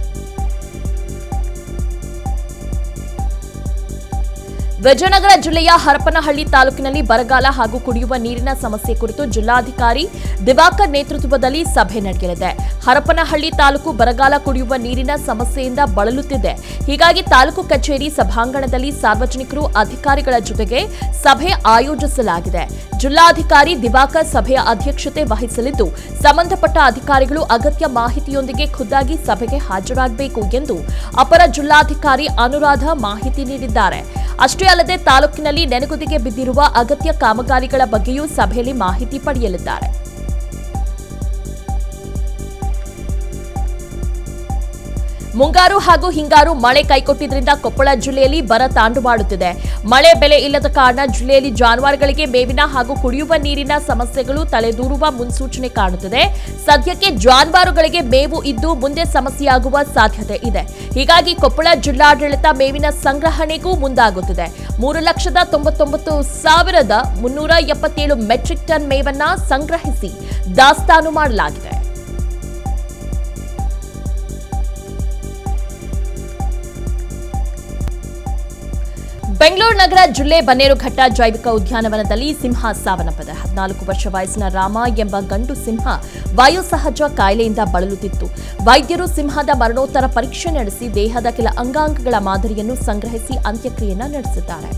ವಿಜಯನಗರ ಜಿಲ್ಲೆಯ ಹರಪನಹಳ್ಳಿ ತಾಲೂಕಿನಲ್ಲಿ ಬರಗಾಲ ಹಾಗೂ ಕುಡಿಯುವ ನೀರಿನ ಸಮಸ್ಯೆ ಕುರಿತು ಜಿಲ್ಲಾಧಿಕಾರಿ ದಿವಾಕರ್ ನೇತೃತ್ವದಲ್ಲಿ ಸಭೆ ನಡೆಯಲಿದೆ ಹರಪನಹಳ್ಳಿ ತಾಲೂಕು ಬರಗಾಲ ಕುಡಿಯುವ ನೀರಿನ ಸಮಸ್ಯೆಯಿಂದ ಬಳಲುತ್ತಿದೆ ಹೀಗಾಗಿ ತಾಲೂಕು ಕಚೇರಿ ಸಭಾಂಗಣದಲ್ಲಿ ಸಾರ್ವಜನಿಕರು ಅಧಿಕಾರಿಗಳ ಜೊತೆಗೆ ಸಭೆ ಆಯೋಜಿಸಲಾಗಿದೆ ಜಿಲ್ಲಾಧಿಕಾರಿ ದಿವಾಕರ್ ಸಭೆಯ ಅಧ್ಯಕ್ಷತೆ ವಹಿಸಲಿದ್ದು ಸಂಬಂಧಪಟ್ಟ ಅಧಿಕಾರಿಗಳು ಅಗತ್ಯ ಮಾಹಿತಿಯೊಂದಿಗೆ ಖುದ್ದಾಗಿ ಸಭೆಗೆ ಹಾಜರಾಗಬೇಕು ಎಂದು ಅಪರ ಜಿಲ್ಲಾಧಿಕಾರಿ ಅನುರಾಧ ಮಾಹಿತಿ ನೀಡಿದ್ದಾರೆ ಅಷ್ಟೇ ಅಲ್ಲದೆ ತಾಲೂಕಿನಲ್ಲಿ ನೆನೆಗುದಿಗೆ ಬಿದ್ದಿರುವ ಅಗತ್ಯ ಕಾಮಗಾರಿಗಳ ಬಗ್ಗೆಯೂ ಸಭೆಯಲ್ಲಿ ಮಾಹಿತಿ ಪಡೆಯಲಿದ್ದಾರೆ ಮುಂಗಾರು ಹಾಗೂ ಹಿಂಗಾರು ಮಳೆ ಕೈಕೊಟ್ಟಿದ್ರಿಂದ ಕೊಪ್ಪಳ ಜಿಲ್ಲೆಯಲ್ಲಿ ಬರ ತಾಂಡುಮಾಡುತ್ತಿದೆ ಮಳೆ ಬೆಲೆ ಇಲ್ಲದ ಕಾರಣ ಜಿಲ್ಲೆಯಲ್ಲಿ ಜಾನುವಾರುಗಳಿಗೆ ಮೇವಿನ ಹಾಗೂ ಕುಡಿಯುವ ನೀರಿನ ಸಮಸ್ಯೆಗಳು ತಲೆದೂರುವ ಮುನ್ಸೂಚನೆ ಕಾಣುತ್ತಿದೆ ಸದ್ಯಕ್ಕೆ ಜಾನುವಾರುಗಳಿಗೆ ಮೇವು ಇದ್ದು ಮುಂದೆ ಸಮಸ್ಯೆಯಾಗುವ ಸಾಧ್ಯತೆ ಇದೆ ಹೀಗಾಗಿ ಕೊಪ್ಪಳ ಜಿಲ್ಲಾಡಳಿತ ಮೇವಿನ ಸಂಗ್ರಹಣೆಗೂ ಮುಂದಾಗುತ್ತಿದೆ ಮೂರು ಲಕ್ಷದ ತೊಂಬತ್ತೊಂಬತ್ತು ಸಾವಿರದ ಮುನ್ನೂರ ಎಪ್ಪತ್ತೇಳು ಮೆಟ್ರಿಕ್ ಟನ್ ಮೇವನ್ನ ಸಂಗ್ರಹಿಸಿ ದಾಸ್ತಾನು ಮಾಡಲಾಗಿದೆ ಬೆಂಗಳೂರು ನಗರ ಜಿಲ್ಲೆ ಬನ್ನೇರುಘಟ್ಟ ಜೈವಿಕ ಉದ್ಯಾನವನದಲ್ಲಿ ಸಿಂಹ ಸಾವನ್ನಪ್ಪಿದೆ ಹದಿನಾಲ್ಕು ವರ್ಷ ವಯಸ್ಸಿನ ರಾಮ ಎಂಬ ಗಂಡು ಸಿಂಹ ವಾಯುಸಹಜ ಕಾಯಿಲೆಯಿಂದ ಬಳಲುತ್ತಿತ್ತು ವೈದ್ಯರು ಸಿಂಹದ ಮರಣೋತ್ತರ ಪರೀಕ್ಷೆ ನಡೆಸಿ ದೇಹದ ಕೆಲ ಅಂಗಾಂಗಗಳ ಮಾದರಿಯನ್ನು ಸಂಗ್ರಹಿಸಿ ಅಂತ್ಯಕ್ರಿಯೆಯನ್ನು ನಡೆಸಿದ್ದಾರೆ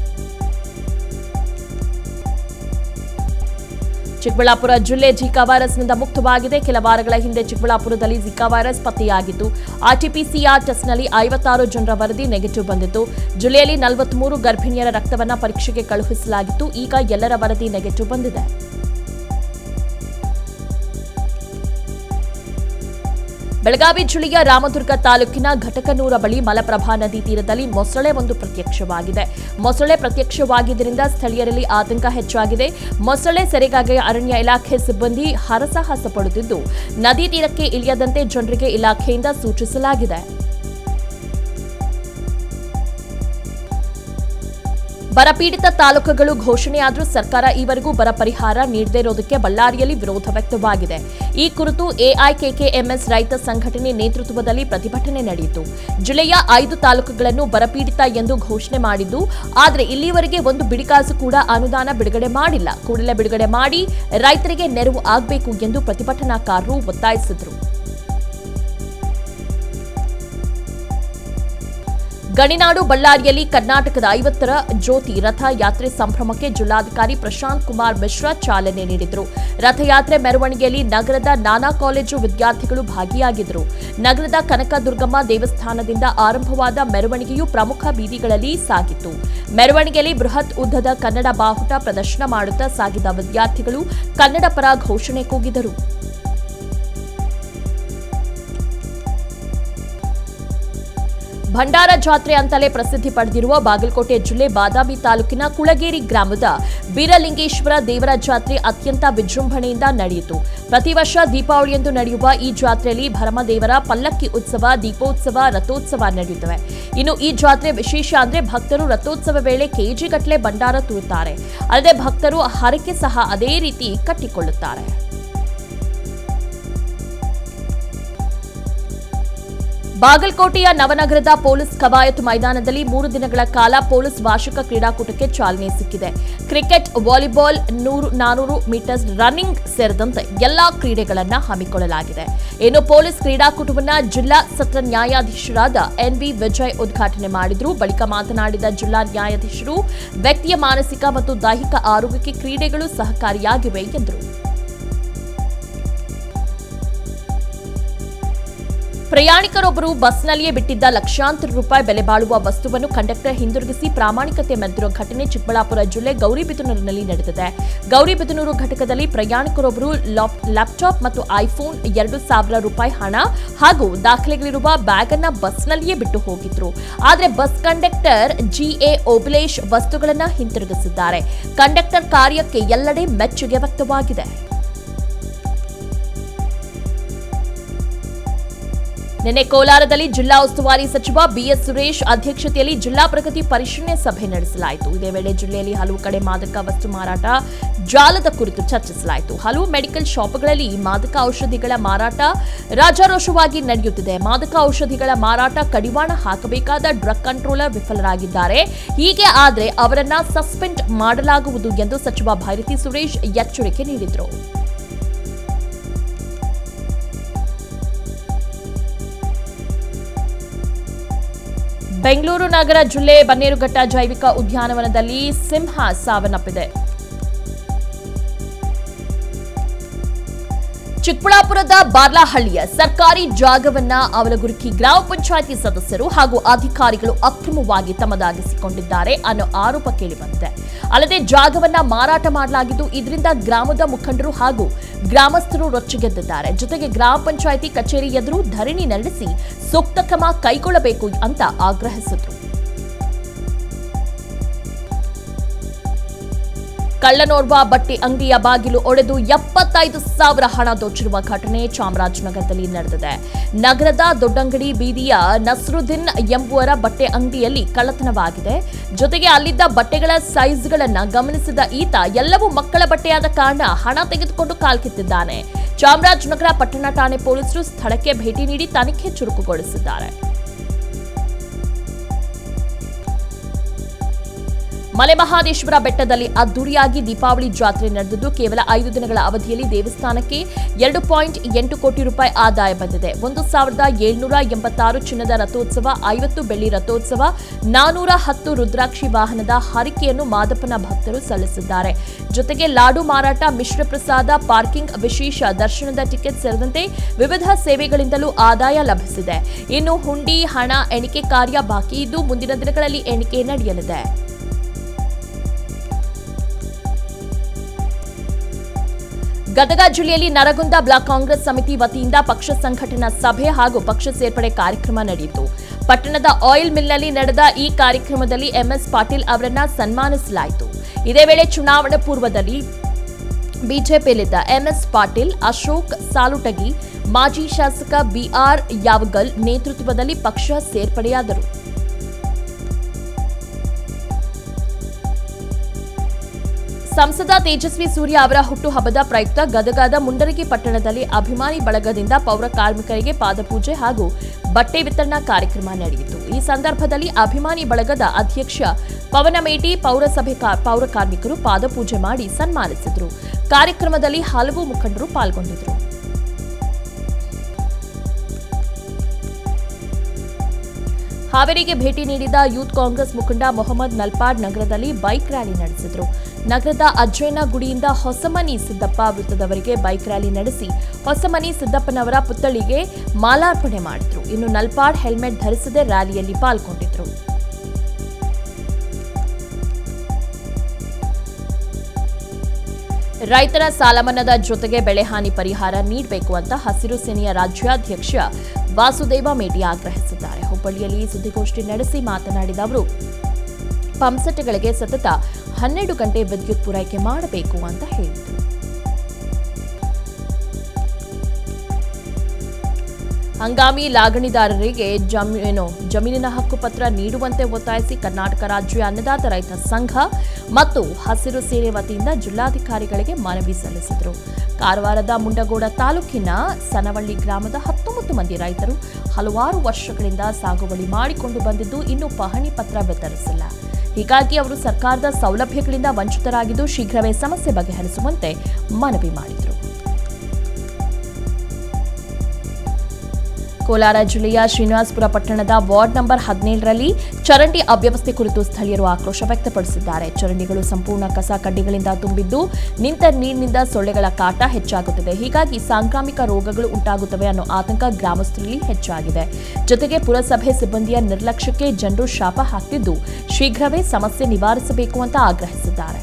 ಚಿಕ್ಕಬಳ್ಳಾಪುರ ಜಿಲ್ಲೆ ಜಿಕಾ ವೈರಸ್ನಿಂದ ಮುಕ್ತವಾಗಿದೆ ಕೆಲ ವಾರಗಳ ಹಿಂದೆ ಚಿಕ್ಕಬಳ್ಳಾಪುರದಲ್ಲಿ ಜಿಕಾ ವೈರಸ್ ಪತ್ತೆಯಾಗಿತ್ತು ಆರ್ಟಿಪಿಸಿಆರ್ ಟೆಸ್ಟ್ನಲ್ಲಿ ಐವತ್ತಾರು ಜನರ ವರದಿ ನೆಗೆಟಿವ್ ಬಂದಿತ್ತು ಜಿಲ್ಲೆಯಲ್ಲಿ ನಲವತ್ಮೂರು ಗರ್ಭಿಣಿಯರ ರಕ್ತವನ್ನ ಪರೀಕ್ಷೆಗೆ ಕಳುಹಿಸಲಾಗಿತ್ತು ಈಗ ಎಲ್ಲರ ವರದಿ ನೆಗೆಟಿವ್ ಬಂದಿದೆ ಬೆಳಗಾವಿ ಜಿಲ್ಲೆಯ ರಾಮದುರ್ಗ ತಾಲೂಕಿನ ಘಟಕನೂರ ಬಳಿ ಮಲಪ್ರಭಾ ನದಿ ತೀರದಲ್ಲಿ ಮೊಸಳೆ ಒಂದು ಪ್ರತ್ಯಕ್ಷವಾಗಿದೆ ಮೊಸಳೆ ಪ್ರತ್ಯಕ್ಷವಾಗಿದ್ದರಿಂದ ಸ್ಥಳೀಯರಲ್ಲಿ ಆತಂಕ ಹೆಚ್ಚಾಗಿದೆ ಮೊಸಳೆ ಸೆರೆಗಾಗಿ ಅರಣ್ಯ ಇಲಾಖೆ ಸಿಬ್ಬಂದಿ ಹರಸಾಹಸ ಪಡುತ್ತಿದ್ದು ನದಿ ತೀರಕ್ಕೆ ಇಳಿಯದಂತೆ ಜನರಿಗೆ ಇಲಾಖೆಯಿಂದ ಸೂಚಿಸಲಾಗಿದೆ ಬರಪೀಡಿತ ತಾಲೂಕುಗಳು ಘೋಷಣೆಯಾದರೂ ಸರ್ಕಾರ ಈವರೆಗೂ ಬರ ಪರಿಹಾರ ನೀಡದೇ ಇರೋದಕ್ಕೆ ಬಳ್ಳಾರಿಯಲ್ಲಿ ವಿರೋಧ ವ್ಯಕ್ತವಾಗಿದೆ ಈ ಕುರಿತು ಎಐಕೆಕೆಎಂಎಸ್ ರೈತ ಸಂಘಟನೆ ನೇತೃತ್ವದಲ್ಲಿ ಪ್ರತಿಭಟನೆ ನಡೆಯಿತು ಜಿಲ್ಲೆಯ ಐದು ತಾಲೂಕುಗಳನ್ನು ಬರಪೀಡಿತ ಎಂದು ಘೋಷಣೆ ಮಾಡಿದ್ದು ಆದರೆ ಇಲ್ಲಿಯವರೆಗೆ ಒಂದು ಬಿಡಿಕಾಸು ಕೂಡ ಅನುದಾನ ಬಿಡುಗಡೆ ಮಾಡಿಲ್ಲ ಕೂಡಲೇ ಬಿಡುಗಡೆ ಮಾಡಿ ರೈತರಿಗೆ ನೆರವು ಆಗಬೇಕು ಎಂದು ಪ್ರತಿಭಟನಾಕಾರರು ಒತ್ತಾಯಿಸಿದರು ಗಣಿನಾಡು ಬಳ್ಳಾರಿಯಲ್ಲಿ ಕರ್ನಾಟಕದ ಐವತ್ತರ ಜ್ಯೋತಿ ರಥ ಯಾತ್ರೆ ಸಂಭ್ರಮಕ್ಕೆ ಜಿಲ್ಲಾಧಿಕಾರಿ ಪ್ರಶಾಂತ್ ಕುಮಾರ್ ಮಿಶ್ರಾ ಚಾಲನೆ ನೀಡಿದರು ರಥಯಾತ್ರೆ ಮೆರವಣಿಗೆಯಲ್ಲಿ ನಗರದ ನಾನಾ ಕಾಲೇಜು ವಿದ್ಯಾರ್ಥಿಗಳು ಭಾಗಿಯಾಗಿದ್ದರು ನಗರದ ಕನಕದುರ್ಗಮ್ಮ ದೇವಸ್ಥಾನದಿಂದ ಆರಂಭವಾದ ಮೆರವಣಿಗೆಯು ಪ್ರಮುಖ ಬೀದಿಗಳಲ್ಲಿ ಸಾಗಿತ್ತು ಮೆರವಣಿಗೆಯಲ್ಲಿ ಬೃಹತ್ ಉದ್ದದ ಕನ್ನಡ ಬಾಹುಟ ಪ್ರದರ್ಶನ ಮಾಡುತ್ತಾ ಸಾಗಿದ ವಿದ್ಯಾರ್ಥಿಗಳು ಕನ್ನಡ ಪರ ಘೋಷಣೆ ಕೂಗಿದರು ಭಂಡಾರ ಜಾತ್ರೆ ಅಂತಲೇ ಪ್ರಸಿದ್ಧಿ ಪಡೆದಿರುವ ಬಾಗಲಕೋಟೆ ಜಿಲ್ಲೆ ಬಾದಾಮಿ ತಾಲೂಕಿನ ಕುಳಗೇರಿ ಗ್ರಾಮದ ಬೀರಲಿಂಗೇಶ್ವರ ದೇವರ ಜಾತ್ರೆ ಅತ್ಯಂತ ವಿಜೃಂಭಣೆಯಿಂದ ನಡೆಯಿತು ಪ್ರತಿ ವರ್ಷ ದೀಪಾವಳಿಯಂದು ನಡೆಯುವ ಈ ಜಾತ್ರೆಯಲ್ಲಿ ಭರಮದೇವರ ಪಲ್ಲಕ್ಕಿ ಉತ್ಸವ ದೀಪೋತ್ಸವ ರಥೋತ್ಸವ ನಡೆಯುತ್ತವೆ ಇನ್ನು ಈ ಜಾತ್ರೆ ವಿಶೇಷ ಅಂದ್ರೆ ಭಕ್ತರು ರಥೋತ್ಸವ ವೇಳೆ ಕೆಜಿಗಟ್ಟಲೆ ಭಂಡಾರ ತೂರುತ್ತಾರೆ ಅಲ್ಲದೆ ಭಕ್ತರು ಹರಕೆ ಸಹ ಅದೇ ರೀತಿ ಕಟ್ಟಿಕೊಳ್ಳುತ್ತಾರೆ ಬಾಗಲಕೋಟೆಯ ನವನಗರದ ಪೊಲೀಸ್ ಕವಾಯತು ಮೈದಾನದಲ್ಲಿ ಮೂರು ದಿನಗಳ ಕಾಲ ಪೊಲೀಸ್ ವಾರ್ಷಿಕ ಕ್ರೀಡಾಕೂಟಕ್ಕೆ ಚಾಲನೆ ಸಿಕ್ಕಿದೆ ಕ್ರಿಕೆಟ್ ವಾಲಿಬಾಲ್ ನೂರು ನಾನೂರು ಮೀಟರ್ಸ್ ರನ್ನಿಂಗ್ ಸೇರಿದಂತೆ ಎಲ್ಲಾ ಕ್ರೀಡೆಗಳನ್ನು ಹಮ್ಮಿಕೊಳ್ಳಲಾಗಿದೆ ಇನ್ನು ಪೊಲೀಸ್ ಕ್ರೀಡಾಕೂಟವನ್ನು ಜಿಲ್ಲಾ ಸತ್ರ ನ್ಯಾಯಾಧೀಶರಾದ ಎನ್ಬಿ ವಿಜಯ್ ಉದ್ಘಾಟನೆ ಮಾಡಿದ್ರು ಬಳಿಕ ಮಾತನಾಡಿದ ಜಿಲ್ಲಾ ನ್ಯಾಯಾಧೀಶರು ವ್ಯಕ್ತಿಯ ಮಾನಸಿಕ ಮತ್ತು ದೈಹಿಕ ಆರೋಗ್ಯಕ್ಕೆ ಕ್ರೀಡೆಗಳು ಸಹಕಾರಿಯಾಗಿವೆ ಎಂದರು ಪ್ರಯಾಣಿಕರೊಬ್ಬರು ಬಸ್ನಲ್ಲಿಯೇ ಬಿಟ್ಟಿದ್ದ ಲಕ್ಷಾಂತರ ರೂಪಾಯಿ ಬೆಲೆ ಬಾಳುವ ವಸ್ತುವನ್ನು ಕಂಡಕ್ಟರ್ ಹಿಂದಿರುಗಿಸಿ ಪ್ರಾಮಾಣಿಕತೆ ಮೆರೆದಿರುವ ಘಟನೆ ಚಿಕ್ಕಬಳ್ಳಾಪುರ ಜಿಲ್ಲೆ ಗೌರಿಬಿದನೂರಿನಲ್ಲಿ ನಡೆದಿದೆ ಗೌರಿಬಿದನೂರು ಘಟಕದಲ್ಲಿ ಪ್ರಯಾಣಿಕರೊಬ್ಬರು ಲಾಪ್- ಲ್ಯಾಪ್ಟಾಪ್ ಮತ್ತು ಐಫೋನ್ ಎರಡು ಸಾವಿರ ರೂಪಾಯಿ ಹಣ ಹಾಗೂ ದಾಖಲೆಗಳಿರುವ ಬ್ಯಾಗ್ ಅನ್ನ ಬಸ್ನಲ್ಲಿಯೇ ಬಿಟ್ಟು ಹೋಗಿದ್ರು ಆದರೆ ಬಸ್ ಕಂಡಕ್ಟರ್ ಜಿಎ ಓಬಿಲೇಶ್ ವಸ್ತುಗಳನ್ನ ಹಿಂತಿರುಗಿಸಿದ್ದಾರೆ ಕಂಡಕ್ಟರ್ ಕಾರ್ಯಕ್ಕೆ ಎಲ್ಲೆಡೆ ಮೆಚ್ಚುಗೆ ವ್ಯಕ್ತವಾಗಿದೆ ನಿನ್ನೆ ಕೋಲಾರದಲ್ಲಿ ಜಿಲ್ಲಾ ಉಸ್ತುವಾರಿ ಸಚಿವ ಬಿಎಸ್ ಸುರೇಶ್ ಅಧ್ಯಕ್ಷತೆಯಲ್ಲಿ ಜಿಲ್ಲಾ ಪ್ರಗತಿ ಪರಿಶೀಲನೆ ಸಭೆ ನಡೆಸಲಾಯಿತು ಇದೇ ವೇಳೆ ಜಿಲ್ಲೆಯಲ್ಲಿ ಹಲವು ಕಡೆ ಮಾದಕ ವಸ್ತು ಮಾರಾಟ ಜಾಲದ ಕುರಿತು ಚರ್ಚಿಸಲಾಯಿತು ಹಲವು ಮೆಡಿಕಲ್ ಶಾಪ್ಗಳಲ್ಲಿ ಮಾದಕ ಔಷಧಿಗಳ ಮಾರಾಟ ರಾಜಾರೋಷವಾಗಿ ನಡೆಯುತ್ತಿದೆ ಮಾದಕ ಔಷಧಿಗಳ ಮಾರಾಟ ಕಡಿವಾಣ ಹಾಕಬೇಕಾದ ಡ್ರಗ್ ಕಂಟ್ರೋಲರ್ ವಿಫಲರಾಗಿದ್ದಾರೆ ಹೀಗೆ ಆದರೆ ಅವರನ್ನ ಸಸ್ಪೆಂಡ್ ಮಾಡಲಾಗುವುದು ಎಂದು ಸಚಿವ ಭೈರತಿ ಸುರೇಶ್ ಎಚ್ಚರಿಕೆ ನೀಡಿದರು ಬೆಂಗಳೂರು ನಗರ ಜಿಲ್ಲೆ ಬನ್ನೇರುಘಟ್ಟ ಜೈವಿಕ ಉದ್ಯಾನವನದಲ್ಲಿ ಸಿಂಹ ಸಾವನ್ನಪ್ಪಿದೆ ಚಿಕ್ಕಬಳ್ಳಾಪುರದ ಬಾರ್ಲಾಹಳ್ಳಿಯ ಸರ್ಕಾರಿ ಜಾಗವನ್ನ ಅವಲಗುರುಕಿ ಗ್ರಾಮ ಪಂಚಾಯಿತಿ ಸದಸ್ಯರು ಹಾಗೂ ಅಧಿಕಾರಿಗಳು ಅಕ್ರಮವಾಗಿ ತಮ್ಮದಾಗಿಸಿಕೊಂಡಿದ್ದಾರೆ ಅನ್ನೋ ಆರೋಪ ಕೇಳಿಬಂದಿದೆ ಅಲ್ಲದೆ ಜಾಗವನ್ನ ಮಾರಾಟ ಮಾಡಲಾಗಿದ್ದು ಇದರಿಂದ ಗ್ರಾಮದ ಮುಖಂಡರು ಹಾಗೂ ಗ್ರಾಮಸ್ಥರು ರೊಚ್ಚಿಗೆದ್ದಿದ್ದಾರೆ ಜೊತೆಗೆ ಗ್ರಾಮ ಪಂಚಾಯಿತಿ ಕಚೇರಿ ಎದುರು ಧರಣಿ ನಡೆಸಿ ಸೂಕ್ತ ಕ್ರಮ ಕೈಗೊಳ್ಳಬೇಕು ಅಂತ ಆಗ್ರಹಿಸಿದ್ರು ಕಳ್ಳನೋರ್ವ ಬಟ್ಟೆ ಅಂಗಡಿಯ ಬಾಗಿಲು ಒಡೆದು ಎಪ್ಪತ್ತೈದು ಸಾವಿರ ಹಣ ದೋಚಿರುವ ಘಟನೆ ಚಾಮರಾಜನಗರದಲ್ಲಿ ನಡೆದಿದೆ ನಗರದ ದೊಡ್ಡಂಗಡಿ ಬೀದಿಯ ನಸ್ರುದ್ದೀನ್ ಎಂಬುವರ ಬಟ್ಟೆ ಅಂಗಡಿಯಲ್ಲಿ ಕಳ್ಳತನವಾಗಿದೆ ಜೊತೆಗೆ ಅಲ್ಲಿದ್ದ ಬಟ್ಟೆಗಳ ಸೈಜ್ಗಳನ್ನ ಗಮನಿಸಿದ ಈತ ಎಲ್ಲವೂ ಮಕ್ಕಳ ಬಟ್ಟೆಯಾದ ಕಾರಣ ಹಣ ತೆಗೆದುಕೊಂಡು ಕಾಲ್ಕಿತ್ತಿದ್ದಾನೆ ಚಾಮರಾಜನಗರ ಪಟ್ಟಣ ಠಾಣೆ ಪೊಲೀಸರು ಸ್ಥಳಕ್ಕೆ ಭೇಟಿ ನೀಡಿ ತನಿಖೆ ಚುರುಕುಗೊಳಿಸಿದ್ದಾರೆ ಮಲೆಮಹಾದೇಶ್ವರ ಬೆಟ್ಟದಲ್ಲಿ ಅದ್ದೂರಿಯಾಗಿ ದೀಪಾವಳಿ ಜಾತ್ರೆ ನಡೆದಿದ್ದು ಕೇವಲ ಐದು ದಿನಗಳ ಅವಧಿಯಲ್ಲಿ ದೇವಸ್ಥಾನಕ್ಕೆ ಎರಡು ಪಾಯಿಂಟ್ ಎಂಟು ಕೋಟಿ ರೂಪಾಯಿ ಆದಾಯ ಬಂದಿದೆ ಒಂದು ಸಾವಿರದ ಏಳ್ನೂರ ಎಂಬತ್ತಾರು ಚಿನ್ನದ ರಥೋತ್ಸವ ಐವತ್ತು ಬೆಳ್ಳಿ ರಥೋತ್ಸವ ನಾನೂರ ಹತ್ತು ರುದ್ರಾಕ್ಷಿ ವಾಹನದ ಹರಿಕೆಯನ್ನು ಮಾದಪ್ಪನ ಭಕ್ತರು ಸಲ್ಲಿಸಿದ್ದಾರೆ ಜೊತೆಗೆ ಲಾಡು ಮಾರಾಟ ಮಿಶ್ರ ಪ್ರಸಾದ ಪಾರ್ಕಿಂಗ್ ವಿಶೇಷ ದರ್ಶನದ ಟಿಕೆಟ್ ಸೇರಿದಂತೆ ವಿವಿಧ ಸೇವೆಗಳಿಂದಲೂ ಆದಾಯ ಲಭಿಸಿದೆ ಇನ್ನು ಹುಂಡಿ ಹಣ ಎಣಿಕೆ ಕಾರ್ಯ ಬಾಕಿ ಇದ್ದು ಮುಂದಿನ ದಿನಗಳಲ್ಲಿ ಎಣಿಕೆ ನಡೆಯಲಿದೆ ಗದಗ ಜಿಲ್ಲೆಯಲ್ಲಿ ನರಗುಂದ ಬ್ಲಾಕ್ ಕಾಂಗ್ರೆಸ್ ಸಮಿತಿ ವತಿಯಿಂದ ಪಕ್ಷ ಸಂಘಟನಾ ಸಭೆ ಹಾಗೂ ಪಕ್ಷ ಸೇರ್ಪಡೆ ಕಾರ್ಯಕ್ರಮ ನಡೆಯಿತು ಪಟ್ಟಣದ ಆಯಿಲ್ ಮಿಲ್ನಲ್ಲಿ ನಡೆದ ಈ ಕಾರ್ಯಕ್ರಮದಲ್ಲಿ ಎಂಎಸ್ ಪಾಟೀಲ್ ಅವರನ್ನ ಸನ್ಮಾನಿಸಲಾಯಿತು ಇದೇ ವೇಳೆ ಚುನಾವಣೆ ಪೂರ್ವದಲ್ಲಿ ಬಿಜೆಪಿಯಲ್ಲಿದ್ದ ಎಂಎಸ್ ಪಾಟೀಲ್ ಅಶೋಕ್ ಸಾಲುಟಗಿ ಮಾಜಿ ಶಾಸಕ ಬಿಆರ್ ಯಾವಗಲ್ ನೇತೃತ್ವದಲ್ಲಿ ಪಕ್ಷ ಸೇರ್ಪಡೆಯಾದರು ಸಂಸದ ತೇಜಸ್ವಿ ಸೂರ್ಯ ಅವರ ಹುಟ್ಟುಹಬ್ಬದ ಪ್ರಯುಕ್ತ ಗದಗದ ಮುಂಡರಗಿ ಪಟ್ಟಣದಲ್ಲಿ ಅಭಿಮಾನಿ ಬಳಗದಿಂದ ಪೌರ ಕಾರ್ಮಿಕರಿಗೆ ಪಾದಪೂಜೆ ಹಾಗೂ ಬಟ್ಟೆ ವಿತರಣಾ ಕಾರ್ಯಕ್ರಮ ನಡೆಯಿತು ಈ ಸಂದರ್ಭದಲ್ಲಿ ಅಭಿಮಾನಿ ಬಳಗದ ಅಧ್ಯಕ್ಷ ಪವನಮೇಟಿ ಪೌರಸಭೆ ಕಾ- ಪೌರ ಕಾರ್ಮಿಕರು ಪಾದಪೂಜೆ ಮಾಡಿ ಸನ್ಮಾನಿಸಿದರು ಕಾರ್ಯಕ್ರಮದಲ್ಲಿ ಹಲವು ಮುಖಂಡರು ಪಾಲ್ಗೊಂಡಿದ್ದರು ಹಾವೇರಿಗೆ ಭೇಟಿ ನೀಡಿದ ಯೂತ್ ಕಾಂಗ್ರೆಸ್ ಮುಖಂಡ ಮೊಹಮ್ಮದ್ ನಲ್ಪಾಡ್ ನಗರದಲ್ಲಿ ಬೈಕ್ ರ್ಯಾಲಿ ನಡೆಸಿದರು ನಗರದ ಅಜ್ಜಯ್ಯನ ಗುಡಿಯಿಂದ ಹೊಸಮನಿ ಸಿದ್ದಪ್ಪ ವೃತ್ತದವರೆಗೆ ಬೈಕ್ ರ್ಯಾಲಿ ನಡೆಸಿ ಹೊಸಮನಿ ಸಿದ್ದಪ್ಪನವರ ಪುತ್ಥಳಿಗೆ ಮಾಲಾರ್ಪಣೆ ಮಾಡಿದ್ರು ಇನ್ನು ನಲ್ಪಾಡ್ ಹೆಲ್ಮೆಟ್ ಧರಿಸದೆ ರ್ಯಾಲಿಯಲ್ಲಿ ಪಾಲ್ಗೊಂಡಿದ್ರು ರೈತರ ಸಾಲ ಮನ್ನಾದ ಜೊತೆಗೆ ಬೆಳೆಹಾನಿ ಪರಿಹಾರ ನೀಡಬೇಕು ಅಂತ ಹಸಿರು ಸೇನೆಯ ರಾಜ್ಯಾಧ್ಯಕ್ಷ ವಾಸುದೇವ ಮೇಟಿ ಆಗ್ರಹಿಸಿದ್ದಾರೆ ಹುಬ್ಬಳ್ಳಿಯಲ್ಲಿ ಸುದ್ದಿಗೋಷ್ಠಿ ನಡೆಸಿ ಮಾತನಾಡಿದ ಅವರು ಪಂಪ್ಸೆಟ್ಗಳಿಗೆ ಸತತ ಹನ್ನೆರಡು ಗಂಟೆ ವಿದ್ಯುತ್ ಪೂರೈಕೆ ಮಾಡಬೇಕು ಅಂತ ಹೇಳಿದರು ಹಂಗಾಮಿ ಲಾಗಣಿದಾರರಿಗೆ ಜಮೀ ಏನು ಜಮೀನಿನ ಹಕ್ಕುಪತ್ರ ನೀಡುವಂತೆ ಒತ್ತಾಯಿಸಿ ಕರ್ನಾಟಕ ರಾಜ್ಯ ಅನ್ನದಾತ ರೈತ ಸಂಘ ಮತ್ತು ಹಸಿರು ಸೇನೆ ವತಿಯಿಂದ ಜಿಲ್ಲಾಧಿಕಾರಿಗಳಿಗೆ ಮನವಿ ಸಲ್ಲಿಸಿದರು ಕಾರವಾರದ ಮುಂಡಗೋಡ ತಾಲೂಕಿನ ಸನವಳ್ಳಿ ಗ್ರಾಮದ ಹತ್ತೊಂಬತ್ತು ಮಂದಿ ರೈತರು ಹಲವಾರು ವರ್ಷಗಳಿಂದ ಸಾಗುವಳಿ ಮಾಡಿಕೊಂಡು ಬಂದಿದ್ದು ಇನ್ನೂ ಪಹಣಿ ಪತ್ರ ವಿತರಿಸಿಲ್ಲ ಹೀಗಾಗಿ ಅವರು ಸರ್ಕಾರದ ಸೌಲಭ್ಯಗಳಿಂದ ವಂಚಿತರಾಗಿದ್ದು ಶೀಘ್ರವೇ ಸಮಸ್ಯೆ ಬಗೆಹರಿಸುವಂತೆ ಮನವಿ ಮಾಡಿದರು ಕೋಲಾರ ಜಿಲ್ಲೆಯ ಶ್ರೀನಿವಾಸಪುರ ಪಟ್ಟಣದ ವಾರ್ಡ್ ನಂಬರ್ ಹದಿನೇಳರಲ್ಲಿ ಚರಂಡಿ ಅವ್ಯವಸ್ಥೆ ಕುರಿತು ಸ್ಥಳೀಯರು ಆಕ್ರೋಶ ವ್ಯಕ್ತಪಡಿಸಿದ್ದಾರೆ ಚರಂಡಿಗಳು ಸಂಪೂರ್ಣ ಕಸ ಕಡ್ಡಿಗಳಿಂದ ತುಂಬಿದ್ದು ನಿಂತ ನೀರಿನಿಂದ ಸೊಳ್ಳೆಗಳ ಕಾಟ ಹೆಚ್ಚಾಗುತ್ತದೆ ಹೀಗಾಗಿ ಸಾಂಕ್ರಾಮಿಕ ರೋಗಗಳು ಉಂಟಾಗುತ್ತವೆ ಅನ್ನೋ ಆತಂಕ ಗ್ರಾಮಸ್ಥರಲ್ಲಿ ಹೆಚ್ಚಾಗಿದೆ ಜೊತೆಗೆ ಪುರಸಭೆ ಸಿಬ್ಬಂದಿಯ ನಿರ್ಲಕ್ಷ್ಯಕ್ಕೆ ಜನರು ಶಾಪ ಹಾಕ್ತಿದ್ದು ಶೀಘ್ರವೇ ಸಮಸ್ಯೆ ನಿವಾರಿಸಬೇಕು ಅಂತ ಆಗ್ರಹಿಸಿದ್ದಾರೆ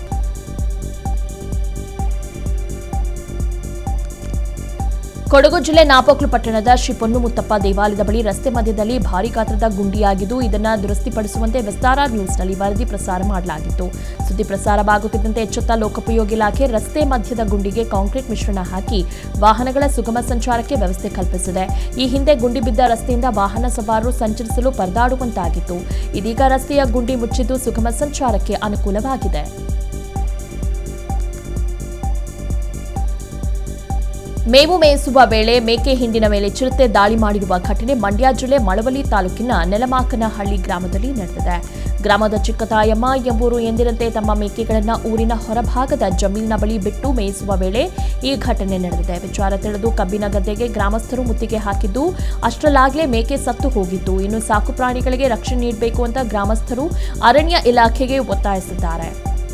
ಕೊಡಗು ಜಿಲ್ಲೆ ನಾಪೋಕ್ಲು ಪಟ್ಟಣದ ಶ್ರೀ ಪೊನ್ನುಮುತ್ತಪ್ಪ ದೇವಾಲಯದ ಬಳಿ ರಸ್ತೆ ಮಧ್ಯದಲ್ಲಿ ಭಾರಿ ಗಾತ್ರದ ಗುಂಡಿಯಾಗಿದ್ದು ಇದನ್ನು ದುರಸ್ತಿಪಡಿಸುವಂತೆ ವಿಸ್ತಾರ ನ್ಯೂಸ್ನಲ್ಲಿ ವರದಿ ಪ್ರಸಾರ ಮಾಡಲಾಗಿತ್ತು ಸುದ್ದಿ ಪ್ರಸಾರವಾಗುತ್ತಿದ್ದಂತೆ ಎಚ್ಚೆತ್ತ ಲೋಕೋಪಯೋಗಿ ಇಲಾಖೆ ರಸ್ತೆ ಮಧ್ಯದ ಗುಂಡಿಗೆ ಕಾಂಕ್ರೀಟ್ ಮಿಶ್ರಣ ಹಾಕಿ ವಾಹನಗಳ ಸುಗಮ ಸಂಚಾರಕ್ಕೆ ವ್ಯವಸ್ಥೆ ಕಲ್ಪಿಸಿದೆ ಈ ಹಿಂದೆ ಗುಂಡಿ ಬಿದ್ದ ರಸ್ತೆಯಿಂದ ವಾಹನ ಸವಾರರು ಸಂಚರಿಸಲು ಪರದಾಡುವಂತಾಗಿತ್ತು ಇದೀಗ ರಸ್ತೆಯ ಗುಂಡಿ ಮುಚ್ಚಿದ್ದು ಸುಗಮ ಸಂಚಾರಕ್ಕೆ ಅನುಕೂಲವಾಗಿದೆ ಮೇವು ಮೇಯಿಸುವ ವೇಳೆ ಮೇಕೆ ಹಿಂಡಿನ ಮೇಲೆ ಚಿರತೆ ದಾಳಿ ಮಾಡಿರುವ ಘಟನೆ ಮಂಡ್ಯ ಜಿಲ್ಲೆ ಮಳವಳ್ಳಿ ತಾಲೂಕಿನ ನೆಲಮಾಕನಹಳ್ಳಿ ಗ್ರಾಮದಲ್ಲಿ ನಡೆದಿದೆ ಗ್ರಾಮದ ಚಿಕ್ಕತಾಯಮ್ಮ ಎಂಬುವರು ಎಂದಿನಂತೆ ತಮ್ಮ ಮೇಕೆಗಳನ್ನು ಊರಿನ ಹೊರಭಾಗದ ಜಮೀನಿನ ಬಳಿ ಬಿಟ್ಟು ಮೇಯಿಸುವ ವೇಳೆ ಈ ಘಟನೆ ನಡೆದಿದೆ ವಿಚಾರ ತಿಳಿದು ಕಬ್ಬಿನ ಗದ್ದೆಗೆ ಗ್ರಾಮಸ್ಥರು ಮುತ್ತಿಗೆ ಹಾಕಿದ್ದು ಅಷ್ಟರಲ್ಲಾಗಲೇ ಮೇಕೆ ಸತ್ತು ಹೋಗಿತ್ತು ಇನ್ನು ಸಾಕು ಪ್ರಾಣಿಗಳಿಗೆ ರಕ್ಷಣೆ ನೀಡಬೇಕು ಅಂತ ಗ್ರಾಮಸ್ಥರು ಅರಣ್ಯ ಇಲಾಖೆಗೆ ಒತ್ತಾಯಿಸಿದ್ದಾರೆ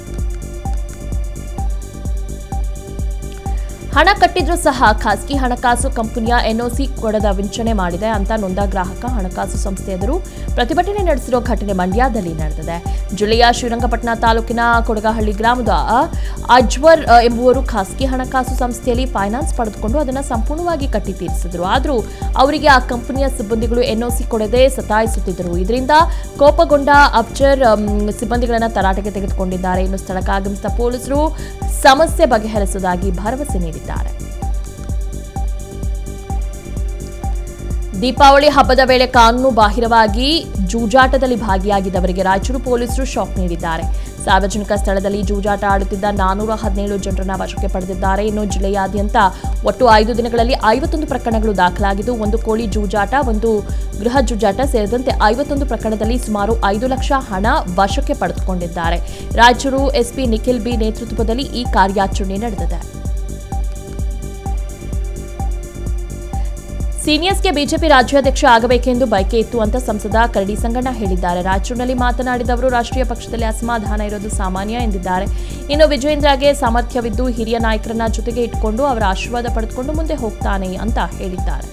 ಹಣ ಕಟ್ಟಿದ್ರೂ ಸಹ ಖಾಸಗಿ ಹಣಕಾಸು ಕಂಪನಿಯ ಎನ್ಒಸಿ ಕೊಡದ ವಂಚನೆ ಮಾಡಿದೆ ಅಂತ ನೊಂದ ಗ್ರಾಹಕ ಹಣಕಾಸು ಸಂಸ್ಥೆ ಎದುರು ಪ್ರತಿಭಟನೆ ನಡೆಸಿರೋ ಘಟನೆ ಮಂಡ್ಯದಲ್ಲಿ ನಡೆದಿದೆ ಜಿಲ್ಲೆಯ ಶ್ರೀರಂಗಪಟ್ಟಣ ತಾಲೂಕಿನ ಕೊಡಗಹಳ್ಳಿ ಗ್ರಾಮದ ಅಜ್ವರ್ ಅ, ಎಂಬುವರು ಖಾಸಗಿ ಹಣಕಾಸು ಸಂಸ್ಥೆಯಲ್ಲಿ ಫೈನಾನ್ಸ್ ಪಡೆದುಕೊಂಡು ಅದನ್ನು ಸಂಪೂರ್ಣವಾಗಿ ಕಟ್ಟಿ ತೀರಿಸಿದ್ರು ಆದರೂ ಅವರಿಗೆ ಆ ಕಂಪನಿಯ ಸಿಬ್ಬಂದಿಗಳು ಎನ್ಒಸಿ ಕೊಡದೆ ಸತಾಯಿಸುತ್ತಿದ್ದರು ಇದರಿಂದ ಕೋಪಗೊಂಡ ಅಬ್ಜರ್ ಅಮ್, ಸಿಬ್ಬಂದಿಗಳನ್ನು ತರಾಟೆಗೆ ತೆಗೆದುಕೊಂಡಿದ್ದಾರೆ ಇನ್ನು ಸ್ಥಳಕ್ಕೆ ಆಗಮಿಸಿದ ಪೊಲೀಸರು ಸಮಸ್ಯೆ ಬಗೆಹರಿಸುವುದಾಗಿ ಭರವಸೆ ನೀಡಿದ್ದಾರೆ ದೀಪಾವಳಿ ಹಬ್ಬದ ವೇಳೆ ಕಾನೂನು ಬಾಹಿರವಾಗಿ ಜೂಜಾಟದಲ್ಲಿ ಭಾಗಿಯಾಗಿದ್ದವರಿಗೆ ರಾಯಚೂರು ಪೊಲೀಸರು ಶಾಕ್ ನೀಡಿದ್ದಾರೆ ಸಾರ್ವಜನಿಕ ಸ್ಥಳದಲ್ಲಿ ಜೂಜಾಟ ಆಡುತ್ತಿದ್ದ ನಾನೂರ ಹದಿನೇಳು ಜನರನ್ನ ವಶಕ್ಕೆ ಪಡೆದಿದ್ದಾರೆ ಇನ್ನು ಜಿಲ್ಲೆಯಾದ್ಯಂತ ಒಟ್ಟು ಐದು ದಿನಗಳಲ್ಲಿ ಐವತ್ತೊಂದು ಪ್ರಕರಣಗಳು ದಾಖಲಾಗಿದ್ದು ಒಂದು ಕೋಳಿ ಜೂಜಾಟ ಒಂದು ಗೃಹ ಜೂಜಾಟ ಸೇರಿದಂತೆ ಐವತ್ತೊಂದು ಪ್ರಕರಣದಲ್ಲಿ ಸುಮಾರು ಐದು ಲಕ್ಷ ಹಣ ವಶಕ್ಕೆ ಪಡೆದುಕೊಂಡಿದ್ದಾರೆ ರಾಯಚೂರು ಎಸ್ಪಿ ನಿಖಿಲ್ ಬಿ ನೇತೃತ್ವದಲ್ಲಿ ಈ ಕಾರ್ಯಾಚರಣೆ ನಡೆದಿದೆ ಸೀನಿಯರ್ಸ್ಗೆ ಬಿಜೆಪಿ ರಾಜ್ಯಾಧ್ಯಕ್ಷ ಆಗಬೇಕೆಂದು ಬಯಕೆ ಇತ್ತು ಅಂತ ಸಂಸದ ಕರಡಿ ಸಂಗಣ್ಣ ಹೇಳಿದ್ದಾರೆ ರಾಯಚೂರಿನಲ್ಲಿ ಮಾತನಾಡಿದವರು ರಾಷ್ಟ್ರೀಯ ಪಕ್ಷದಲ್ಲಿ ಅಸಮಾಧಾನ ಇರೋದು ಸಾಮಾನ್ಯ ಎಂದಿದ್ದಾರೆ ಇನ್ನು ವಿಜೇಂದ್ರಗೆ ಸಾಮರ್ಥ್ಯವಿದ್ದು ಹಿರಿಯ ನಾಯಕರನ್ನ ಜೊತೆಗೆ ಇಟ್ಕೊಂಡು ಅವರ ಆಶೀರ್ವಾದ ಪಡೆದುಕೊಂಡು ಮುಂದೆ ಹೋಗ್ತಾನೆ ಅಂತ ಹೇಳಿದ್ದಾರೆ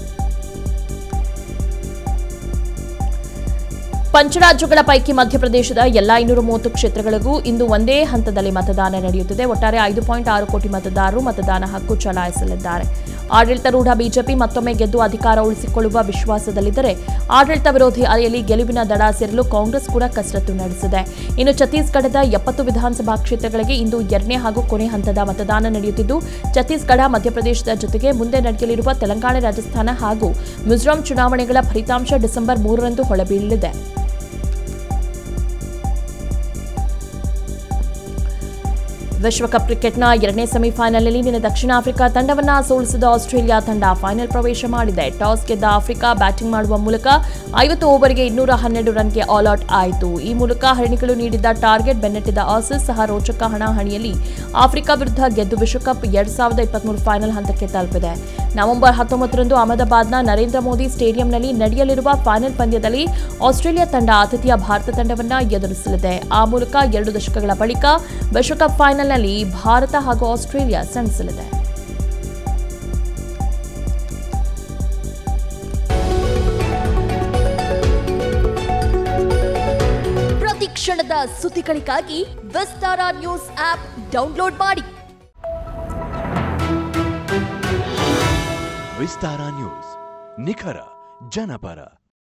ಪಂಚರಾಜ್ಯಗಳ ಪೈಕಿ ಮಧ್ಯಪ್ರದೇಶದ ಎಲ್ಲಾ ಐನೂರ ಮೂವತ್ತು ಕ್ಷೇತ್ರಗಳಿಗೂ ಇಂದು ಒಂದೇ ಹಂತದಲ್ಲಿ ಮತದಾನ ನಡೆಯುತ್ತಿದೆ ಒಟ್ಟಾರೆ ಐದು ಪಾಯಿಂಟ್ ಆರು ಕೋಟಿ ಮತದಾರರು ಮತದಾನ ಹಕ್ಕು ಚಲಾಯಿಸಲಿದ್ದಾರೆ ಆಡಳಿತಾರೂಢ ಬಿಜೆಪಿ ಮತ್ತೊಮ್ಮೆ ಗೆದ್ದು ಅಧಿಕಾರ ಉಳಿಸಿಕೊಳ್ಳುವ ವಿಶ್ವಾಸದಲ್ಲಿದ್ದರೆ ಆಡಳಿತ ವಿರೋಧಿ ಅಲೆಯಲ್ಲಿ ಗೆಲುವಿನ ದಡ ಸೇರಲು ಕಾಂಗ್ರೆಸ್ ಕೂಡ ಕಸರತ್ತು ನಡೆಸಿದೆ ಇನ್ನು ಛತ್ತೀಸ್ಗಢದ ಎಪ್ಪತ್ತು ವಿಧಾನಸಭಾ ಕ್ಷೇತ್ರಗಳಿಗೆ ಇಂದು ಎರಡನೇ ಹಾಗೂ ಕೊನೆ ಹಂತದ ಮತದಾನ ನಡೆಯುತ್ತಿದ್ದು ಛತ್ತೀಸ್ಗಢ ಮಧ್ಯಪ್ರದೇಶದ ಜೊತೆಗೆ ಮುಂದೆ ನಡೆಯಲಿರುವ ತೆಲಂಗಾಣ ರಾಜಸ್ಥಾನ ಹಾಗೂ ಮಿಜೋರಾಂ ಚುನಾವಣೆಗಳ ಫಲಿತಾಂಶ ಡಿಸೆಂಬರ್ ಮೂರರಂದು ಹೊಳಬೀಳಲಿದೆ ವಿಶ್ವಕಪ್ ಕ್ರಿಕೆಟ್ನ ಎರಡನೇ ಸೆಮಿಫೈನಲ್ನಲ್ಲಿ ನಿನ್ನೆ ದಕ್ಷಿಣ ಆಫ್ರಿಕಾ ತಂಡವನ್ನ ಸೋಲಿಸಿದ ಆಸ್ಟ್ರೇಲಿಯಾ ತಂಡ ಫೈನಲ್ ಪ್ರವೇಶ ಮಾಡಿದೆ ಟಾಸ್ ಗೆದ್ದ ಆಫ್ರಿಕಾ ಬ್ಯಾಟಿಂಗ್ ಮಾಡುವ ಮೂಲಕ ಐವತ್ತು ಓವರ್ಗೆ ಇನ್ನೂರ ಹನ್ನೆರಡು ರನ್ಗೆ ಆಲ್ ಔಟ್ ಆಯಿತು ಈ ಮೂಲಕ ಹರಿಣಿಗಳು ನೀಡಿದ್ದ ಟಾರ್ಗೆಟ್ ಬೆನ್ನಟ್ಟಿದ ಆಸೀಸ್ ಸಹ ರೋಚಕ ಹಣಾಹಣಿಯಲ್ಲಿ ಆಫ್ರಿಕಾ ವಿರುದ್ಧ ಗೆದ್ದು ವಿಶ್ವಕಪ್ ಎರಡ್ ಸಾವಿರದ ಇಪ್ಪತ್ಮೂರು ಫೈನಲ್ ಹಂತಕ್ಕೆ ತಲುಪಿದೆ ನವೆಂಬರ್ ಹತ್ತೊಂಬತ್ತರಂದು ಅಹಮದಾಬಾದ್ನ ನರೇಂದ್ರ ಮೋದಿ ಸ್ಟೇಡಿಯಂನಲ್ಲಿ ನಡೆಯಲಿರುವ ಫೈನಲ್ ಪಂದ್ಯದಲ್ಲಿ ಆಸ್ಟ್ರೇಲಿಯಾ ತಂಡ ಆತಿಥ್ಯ ಭಾರತ ತಂಡವನ್ನ ಎದುರಿಸಲಿದೆ ಆ ಮೂಲಕ ಎರಡು ದಶಕಗಳ ಬಳಿಕ ವಿಶ್ವಕಪ್ ಫೈನಲ್ನಲ್ಲಿ ಭಾರತ ಹಾಗೂ ಆಸ್ಟ್ರೇಲಿಯಾ ಸೆಣಸಲಿದೆ ಪ್ರತಿ ಕ್ಷಣದ ಸುದ್ದಿಗಳಿಗಾಗಿ ವಿಸ್ತಾರ ನ್ಯೂಸ್ ಆಪ್ ಡೌನ್ಲೋಡ್ ಮಾಡಿ ವಿಸ್ತಾರ ನ್ಯೂಸ್ ನಿಖರ ಜನಪರ